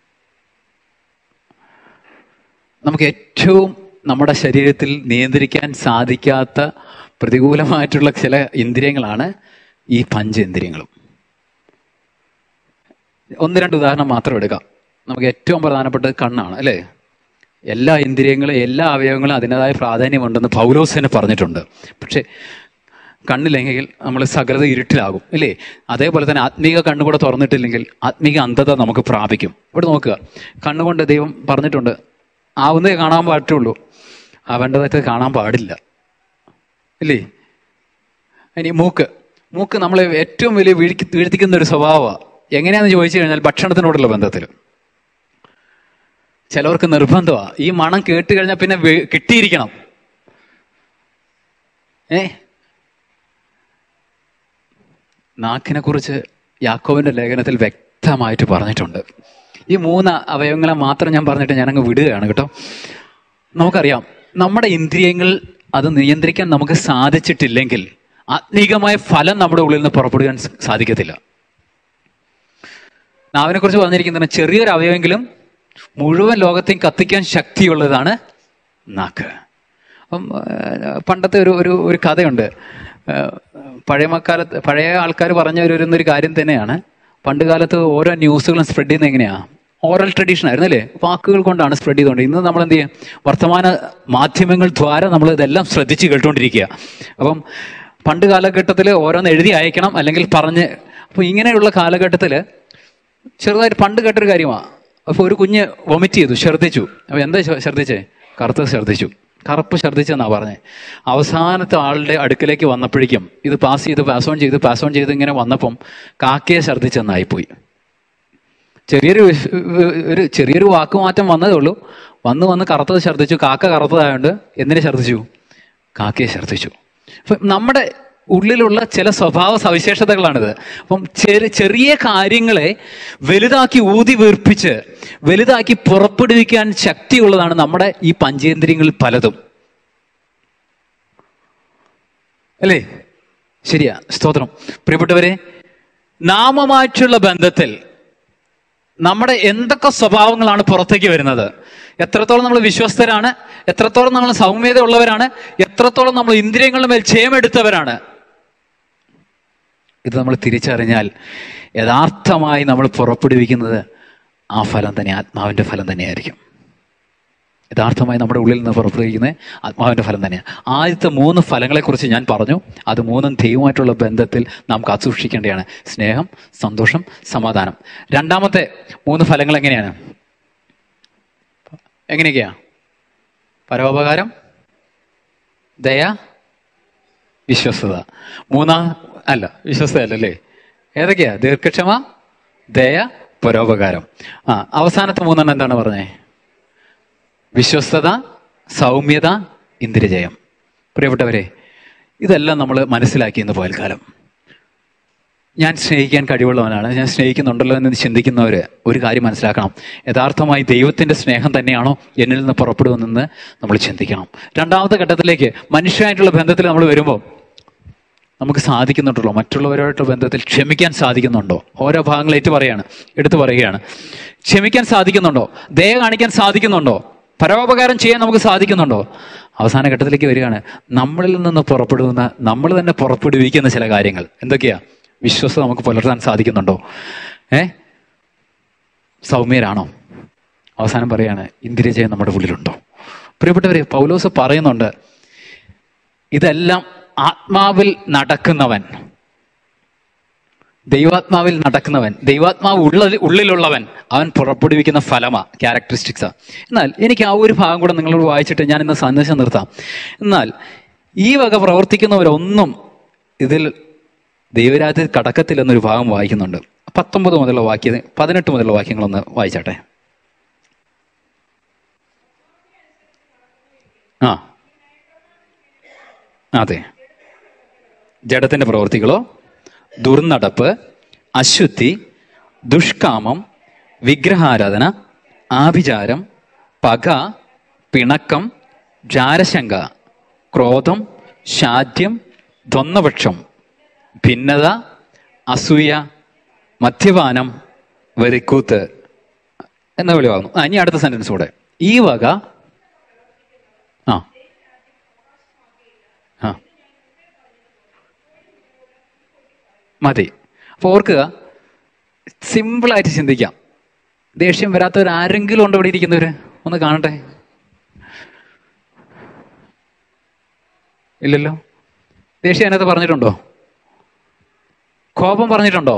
നമുക്ക് ഏറ്റവും നമ്മുടെ ശരീരത്തിൽ നിയന്ത്രിക്കാൻ സാധിക്കാത്ത പ്രതികൂലമായിട്ടുള്ള ചില ഇന്ദ്രിയങ്ങളാണ് ഈ പഞ്ചേന്ദ്രിയങ്ങളും ഒന്ന് രണ്ട് ഉദാഹരണം മാത്രം എടുക്കാം നമുക്ക് ഏറ്റവും പ്രധാനപ്പെട്ടത് കണ്ണാണ് അല്ലേ എല്ലാ ഇന്ദ്രിയങ്ങളും എല്ലാ അവയവങ്ങളും അതിൻ്റെതായ പ്രാധാന്യമുണ്ടെന്ന് പൗലോസിനെ പറഞ്ഞിട്ടുണ്ട് പക്ഷേ കണ്ണില്ലെങ്കിൽ നമ്മൾ സകലത ഇരുട്ടിലാകും ഇല്ലേ അതേപോലെ തന്നെ ആത്മീക കണ്ണുകൂടെ തുറന്നിട്ടില്ലെങ്കിൽ ആത്മീക അന്ധത നമുക്ക് പ്രാപിക്കും ഇവിടെ നോക്കുക കണ്ണുകൊണ്ട് ദൈവം പറഞ്ഞിട്ടുണ്ട് ആവുന്നേ കാണാൻ പാടുള്ളൂ ആവേണ്ടതൊക്കെ കാണാൻ പാടില്ല ഇല്ലേ ഇനി മൂക്ക് മൂക്ക് നമ്മളെ ഏറ്റവും വലിയ വീഴ്ത്തി വീഴ്ത്തിക്കുന്ന ഒരു സ്വഭാവമാണ് എങ്ങനെയാണെന്ന് ചോദിച്ചു കഴിഞ്ഞാൽ ഭക്ഷണത്തിനോടുള്ള ബന്ധത്തിൽ ചിലവർക്ക് നിർബന്ധമാണ് ഈ മണം കേട്ട് കഴിഞ്ഞാൽ പിന്നെ വേ- കിട്ടിയിരിക്കണം ഏ നാക്കിനെ കുറിച്ച് യാക്കോവിന്റെ ലേഖനത്തിൽ വ്യക്തമായിട്ട് പറഞ്ഞിട്ടുണ്ട് ഈ മൂന്ന് അവയവങ്ങളെ മാത്രം ഞാൻ പറഞ്ഞിട്ട് ഞാനങ്ങ് വിടുകയാണ് കേട്ടോ നമുക്കറിയാം നമ്മുടെ ഇന്ദ്രിയങ്ങൾ അത് നിയന്ത്രിക്കാൻ നമുക്ക് സാധിച്ചിട്ടില്ലെങ്കിൽ ആത്മീകമായ ഫലം നമ്മുടെ ഉള്ളിൽ നിന്ന് പുറപ്പെടുവാൻ സ- സാധിക്കത്തില്ല നാവിനെ കുറിച്ച് പറഞ്ഞിരിക്കുന്നത് ചെറിയൊരു അവയവെങ്കിലും മുഴുവൻ ലോകത്തെയും കത്തിക്കാൻ ശക്തിയുള്ളതാണ് നാക്ക് അപ്പം ആ, പണ്ടത്തെ ഒരു ഒരു ഒരു കഥയുണ്ട് ആ, പഴയ മക്കാലത്ത് പഴയ ആൾക്കാർ പറഞ്ഞു വരുന്ന ഒരു കാര്യം തന്നെയാണ് പണ്ട് കാലത്ത് ഓരോ ന്യൂസുകളും സ്പ്രെഡ് ചെയ്യുന്നത് എങ്ങനെയാ ഓറൽ ട്രഡീഷൻ ആയിരുന്നു അല്ലേ വാക്കുകൾ കൊണ്ടാണ് സ്പ്രെഡ് ചെയ്തുകൊണ്ട് ഇന്ന് നമ്മൾ എന്ത് ചെയ്യും വർത്തമാന മാധ്യമങ്ങൾ ദ്വാര നമ്മൾ ഇതെല്ലാം ശ്രദ്ധിച്ച് കേട്ടുകൊണ്ടിരിക്കുക അപ്പം പണ്ട് കാലഘട്ടത്തിൽ ഓരോന്ന് എഴുതി അയക്കണം അല്ലെങ്കിൽ പറഞ്ഞ് അപ്പോൾ ഇങ്ങനെയുള്ള കാലഘട്ടത്തിൽ ചെറുതായിട്ട് പണ്ട് കേട്ടൊരു കാര്യമാണ് അപ്പോൾ ഒരു കുഞ്ഞ് വൊമിറ്റ് ചെയ്തു ഛർദ്ദിച്ചു അപ്പോൾ എന്താ ശ- ഛർദ്ദിച്ചേ കറുത്ത ഛർദ്ദിച്ചു കറുപ്പ് ഛർദ്ദിച്ചെന്നാ പറഞ്ഞേ അവസാനത്തെ ആളുടെ അടുക്കലേക്ക് വന്നപ്പോഴേക്കും ഇത് പാസ് ചെയ്ത് പാസ് ഓൺ ചെയ്ത് പാസ് ഓൺ ചെയ്ത് ഇങ്ങനെ വന്നപ്പം കാക്കയെ ഛർദ്ദിച്ചെന്നായിപ്പോയി ചെറിയൊരു വിഷ- ഒരു ചെറിയൊരു വാക്കുമാറ്റം വന്നതേ ഉള്ളൂ വന്ന് വന്ന് കറുത്തത് ഛർദ്ദിച്ചു കാക്ക കറുത്തതായോണ്ട് എന്തിനെ ഛർദ്ദിച്ചു കാക്കയെ ഛർദ്ദിച്ചു അപ്പം നമ്മുടെ ഉള്ളിലുള്ള ചില സ്വഭാവ സവിശേഷതകളാണിത് അപ്പം ചെറിയ ചെറിയ കാര്യങ്ങളെ വലുതാക്കി ഊതി വീർപ്പിച്ച് വലുതാക്കി പുറപ്പെടുവിക്കാൻ ശക്തിയുള്ളതാണ് നമ്മുടെ ഈ പഞ്ചേന്ദ്രിയങ്ങളിൽ പലതും അല്ലേ ശരിയാ സ്തോത്രം പ്രിയപ്പെട്ടവരെ നാമമായിട്ടുള്ള ബന്ധത്തിൽ നമ്മുടെ എന്തൊക്കെ സ്വഭാവങ്ങളാണ് പുറത്തേക്ക് വരുന്നത് എത്രത്തോളം നമ്മൾ വിശ്വസ്തരാണ് എത്രത്തോളം നമ്മൾ സൗമ്യത ഉള്ളവരാണ് എത്രത്തോളം നമ്മൾ ഇന്ദ്രിയങ്ങളുടെ മേൽ ക്ഷേമെടുത്തവരാണ് ഇത് നമ്മൾ തിരിച്ചറിഞ്ഞാൽ യഥാർത്ഥമായി നമ്മൾ പുറപ്പെടുവിക്കുന്നത് ആ ഫലം തന്നെ ആത്മാവിൻ്റെ ഫലം തന്നെയായിരിക്കും യഥാർത്ഥമായി നമ്മുടെ ഉള്ളിൽ നിന്ന് പുറപ്പെടുവിക്കുന്നത് ആത്മാവിൻ്റെ ഫലം തന്നെയാണ് ആദ്യത്തെ മൂന്ന് ഫലങ്ങളെക്കുറിച്ച് ഞാൻ പറഞ്ഞു അത് മൂന്നും ദൈവമായിട്ടുള്ള ബന്ധത്തിൽ നാം കാത്തുസൂക്ഷിക്കേണ്ടതാണ് സ്നേഹം സന്തോഷം സമാധാനം രണ്ടാമത്തെ മൂന്ന് ഫലങ്ങൾ എങ്ങനെയാണ് എങ്ങനെയൊക്കെയാ പരോപകാരം ദയ വിശ്വസ്തത മൂന്നാം അല്ല വിശ്വസ്തത അല്ലല്ലേ ഏതൊക്കെയാ ദീർഘക്ഷമ ദയ പരോപകാരം ആ അവസാനത്തെ മൂന്നെണ്ണം എന്താണ് പറഞ്ഞേ വിശ്വസ്തത സൗമ്യത ഇന്ദ്രജയം പ്രിയപ്പെട്ടവരെ ഇതെല്ലാം നമ്മൾ മനസ്സിലാക്കി ഇന്ന് പോയൽക്കാലം ഞാൻ സ്നേഹിക്കാൻ കഴിവുള്ളവനാണ് ഞാൻ സ്നേഹിക്കുന്നുണ്ടല്ലോ എന്ന് ചിന്തിക്കുന്നവർ ഒരു കാര്യം മനസ്സിലാക്കണം യഥാർത്ഥമായി ദൈവത്തിൻ്റെ സ്നേഹം തന്നെയാണോ എന്നിൽ നിന്ന് പുറപ്പെടുമെന്ന് നമ്മൾ ചിന്തിക്കണം രണ്ടാമത്തെ ഘട്ടത്തിലേക്ക് മനുഷ്യനായിട്ടുള്ള ബന്ധത്തിൽ നമ്മൾ വരുമ്പോൾ നമുക്ക് സാധിക്കുന്നുണ്ടല്ലോ മറ്റുള്ളവരുമായിട്ടുള്ള ബന്ധത്തിൽ ക്ഷമിക്കാൻ സാധിക്കുന്നുണ്ടോ ഓരോ ഭാഗങ്ങൾ ഏറ്റു പറയാണ് എടുത്തു പറയുകയാണ് ക്ഷമിക്കാൻ സാധിക്കുന്നുണ്ടോ ദയ കാണിക്കാൻ സാധിക്കുന്നുണ്ടോ പരോപകാരം ചെയ്യാൻ നമുക്ക് സാധിക്കുന്നുണ്ടോ അവസാന ഘട്ടത്തിലേക്ക് വരികയാണ് നമ്മളിൽ നിന്ന് പുറപ്പെടുന്ന നമ്മൾ തന്നെ പുറപ്പെടുവിക്കുന്ന ചില കാര്യങ്ങൾ എന്തൊക്കെയാ വിശ്വസ്ത നമുക്ക് പുലർത്താൻ സാധിക്കുന്നുണ്ടോ ഏ സൗമ്യരാണോ അവസാനം പറയാണ് ഇന്ദ്രിയജയം നമ്മുടെ ഉള്ളിലുണ്ടോ പ്രിയപ്പെട്ടവരെ പൗലോസ് പറയുന്നുണ്ട് ഇതെല്ലാം ആത്മാവിൽ നടക്കുന്നവൻ ദൈവാത്മാവിൽ നടക്കുന്നവൻ ദൈവാത്മാവ് ഉള്ള ഉള്ളിലുള്ളവൻ അവൻ പുറപ്പെടുവിക്കുന്ന ഫലമാ ക്യാരക്ടറിസ്റ്റിക്സാ എന്നാൽ എനിക്ക് ആ ഒരു ഭാഗം കൂടെ നിങ്ങളോട് വായിച്ചിട്ട് ഞാൻ ഇന്ന് സന്ദേശം നിർത്താം എന്നാൽ ഈ വക പ്രവർത്തിക്കുന്നവരൊന്നും ഇതിൽ ദൈവരാജ്യത്തിൽ കടക്കത്തില്ലെന്നൊരു ഭാഗം വായിക്കുന്നുണ്ട് പത്തൊമ്പത് മുതലുള്ള വാക്യ പതിനെട്ട് മുതലുള്ള വാക്യങ്ങളൊന്ന് വായിച്ചാട്ടെ ആ അതെ ജഡത്തിന്റെ പ്രവൃത്തികളോ ദുർനടപ്പ് അശുദ്ധി ദുഷ്കാമം വിഗ്രഹാരാധന ആഭിചാരം പക പിണക്കം ജാരശങ്ക ക്രോധം ശാഠ്യം ദ്വന്ദ്വപക്ഷം ഭിന്നത അസൂയ മദ്യപാനം വെറിക്കൂത്ത് എന്ന വെളിവാകുന്നു ആ ഇനി അടുത്ത സെന്റൻസ് കൂടെ ഈ വക ആ ആ മതി അപ്പോൾ ഓർക്കുക സിമ്പിളായിട്ട് ചിന്തിക്കാം ദേഷ്യം വരാത്തവർ ആരെങ്കിലും ഉണ്ടോ ഇവിടെ ഇരിക്കുന്നവര് ഒന്ന് കാണട്ടെ ഇല്ലല്ലോ ദേഷ്യം അതിനകത്ത് പറഞ്ഞിട്ടുണ്ടോ കോപം പറഞ്ഞിട്ടുണ്ടോ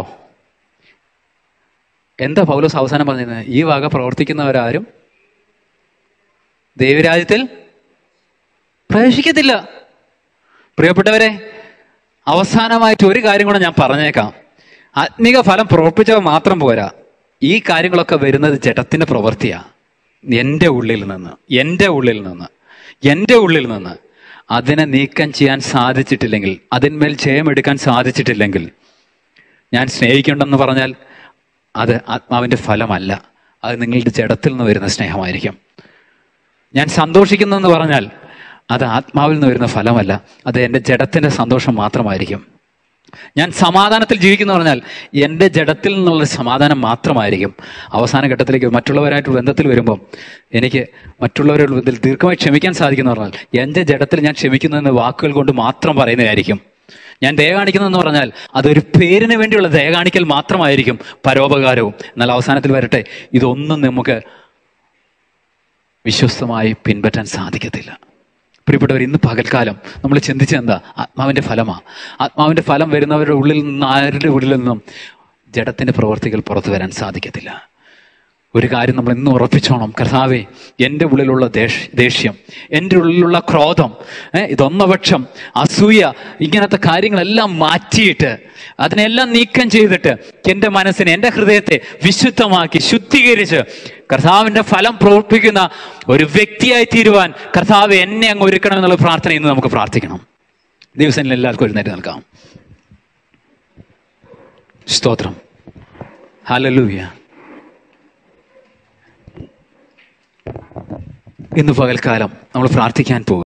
എന്താ പൗലോസ് അവസാനം പറഞ്ഞിരുന്നത് ഈ വക പ്രവർത്തിക്കുന്നവരാരും ദൈവരാജ്യത്തിൽ പ്രവേശിക്കത്തില്ല പ്രിയപ്പെട്ടവരെ അവസാനമായിട്ട് ഒരു കാര്യം കൂടെ ഞാൻ പറഞ്ഞേക്കാം ആത്മീക ഫലം പ്രവർത്തിച്ചവ മാത്രം പോരാ ഈ കാര്യങ്ങളൊക്കെ വരുന്നത് ജഡത്തിന്റെ പ്രവൃത്തിയാ എൻ്റെ ഉള്ളിൽ നിന്ന് എൻ്റെ ഉള്ളിൽ നിന്ന് എൻ്റെ ഉള്ളിൽ നിന്ന് അതിനെ നീക്കം ചെയ്യാൻ സാധിച്ചിട്ടില്ലെങ്കിൽ അതിന്മേൽ ജയമെടുക്കാൻ സാധിച്ചിട്ടില്ലെങ്കിൽ ഞാൻ സ്നേഹിക്കുന്നുണ്ടെന്ന് പറഞ്ഞാൽ അത് ആത്മാവിൻ്റെ ഫലമല്ല അത് നിങ്ങളുടെ ജഡത്തിൽ നിന്ന് വരുന്ന സ്നേഹമായിരിക്കും ഞാൻ സന്തോഷിക്കുന്നെന്ന് പറഞ്ഞാൽ അത് ആത്മാവിൽ നിന്ന് വരുന്ന ഫലമല്ല അത് എൻ്റെ ജഡത്തിൻ്റെ സന്തോഷം മാത്രമായിരിക്കും ഞാൻ സമാധാനത്തിൽ ജീവിക്കുന്നു പറഞ്ഞാൽ എൻ്റെ ജഡത്തിൽ നിന്നുള്ള സമാധാനം മാത്രമായിരിക്കും അവസാന ഘട്ടത്തിലേക്ക് മറ്റുള്ളവരായിട്ട് ബന്ധത്തിൽ വരുമ്പം എനിക്ക് മറ്റുള്ളവരോട് ബന്ധത്തിൽ ദീർഘമായി ക്ഷമിക്കാൻ സാധിക്കുന്നു പറഞ്ഞാൽ എൻ്റെ ജഡത്തിൽ ഞാൻ ക്ഷമിക്കുന്നു എന്ന വാക്കുകൾ കൊണ്ട് മാത്രം പറയുന്നതായിരിക്കും ഞാൻ ദയ കാണിക്കുന്നതെന്ന് പറഞ്ഞാൽ അതൊരു പേരിന് വേണ്ടിയുള്ള ദയ കാണിക്കൽ മാത്രമായിരിക്കും പരോപകാരവും എന്നാൽ അവസാനത്തിൽ വരട്ടെ ഇതൊന്നും നമുക്ക് വിശ്വസ്തമായി പിൻപറ്റാൻ സാധിക്കത്തില്ല പ്രിയപ്പെട്ടവർ ഇന്ന് പകൽക്കാലം നമ്മൾ ചിന്തിച്ചത് എന്താ ആത്മാവിന്റെ ഫലമാ ആത്മാവിന്റെ ഫലം വരുന്നവരുടെ ഉള്ളിൽ നിന്ന് ആരുടെ ഉള്ളിൽ നിന്നും ജഡത്തിന്റെ പ്രവർത്തികൾ പുറത്തു വരാൻ സാധിക്കത്തില്ല ഒരു കാര്യം നമ്മൾ ഇന്ന് ഉറപ്പിച്ചോണം കർത്താവേ എൻ്റെ ഉള്ളിലുള്ള ദേഷ് ദേഷ്യം എൻ്റെ ഉള്ളിലുള്ള ക്രോധം ഏഹ് ഇതൊന്നപക്ഷം അസൂയ ഇങ്ങനത്തെ കാര്യങ്ങളെല്ലാം മാറ്റിയിട്ട് അതിനെല്ലാം നീക്കം ചെയ്തിട്ട് എൻ്റെ മനസ്സിനെ എൻ്റെ ഹൃദയത്തെ വിശുദ്ധമാക്കി ശുദ്ധീകരിച്ച് കർത്താവിൻ്റെ ഫലം പ്രവർത്തിക്കുന്ന ഒരു വ്യക്തിയായി തീരുവാൻ കർത്താവ് എന്നെ അങ്ങ് ഒരുക്കണം എന്നുള്ള പ്രാർത്ഥന ഇന്ന് നമുക്ക് പ്രാർത്ഥിക്കണം ദിവസം എല്ലാവർക്കും എഴുന്നേറ്റ് നിൽക്കാം സ്തോത്രം ഹലലൂയ ഇന്ന് പകൽക്കാലം നമ്മൾ പ്രാർത്ഥിക്കാൻ പോകും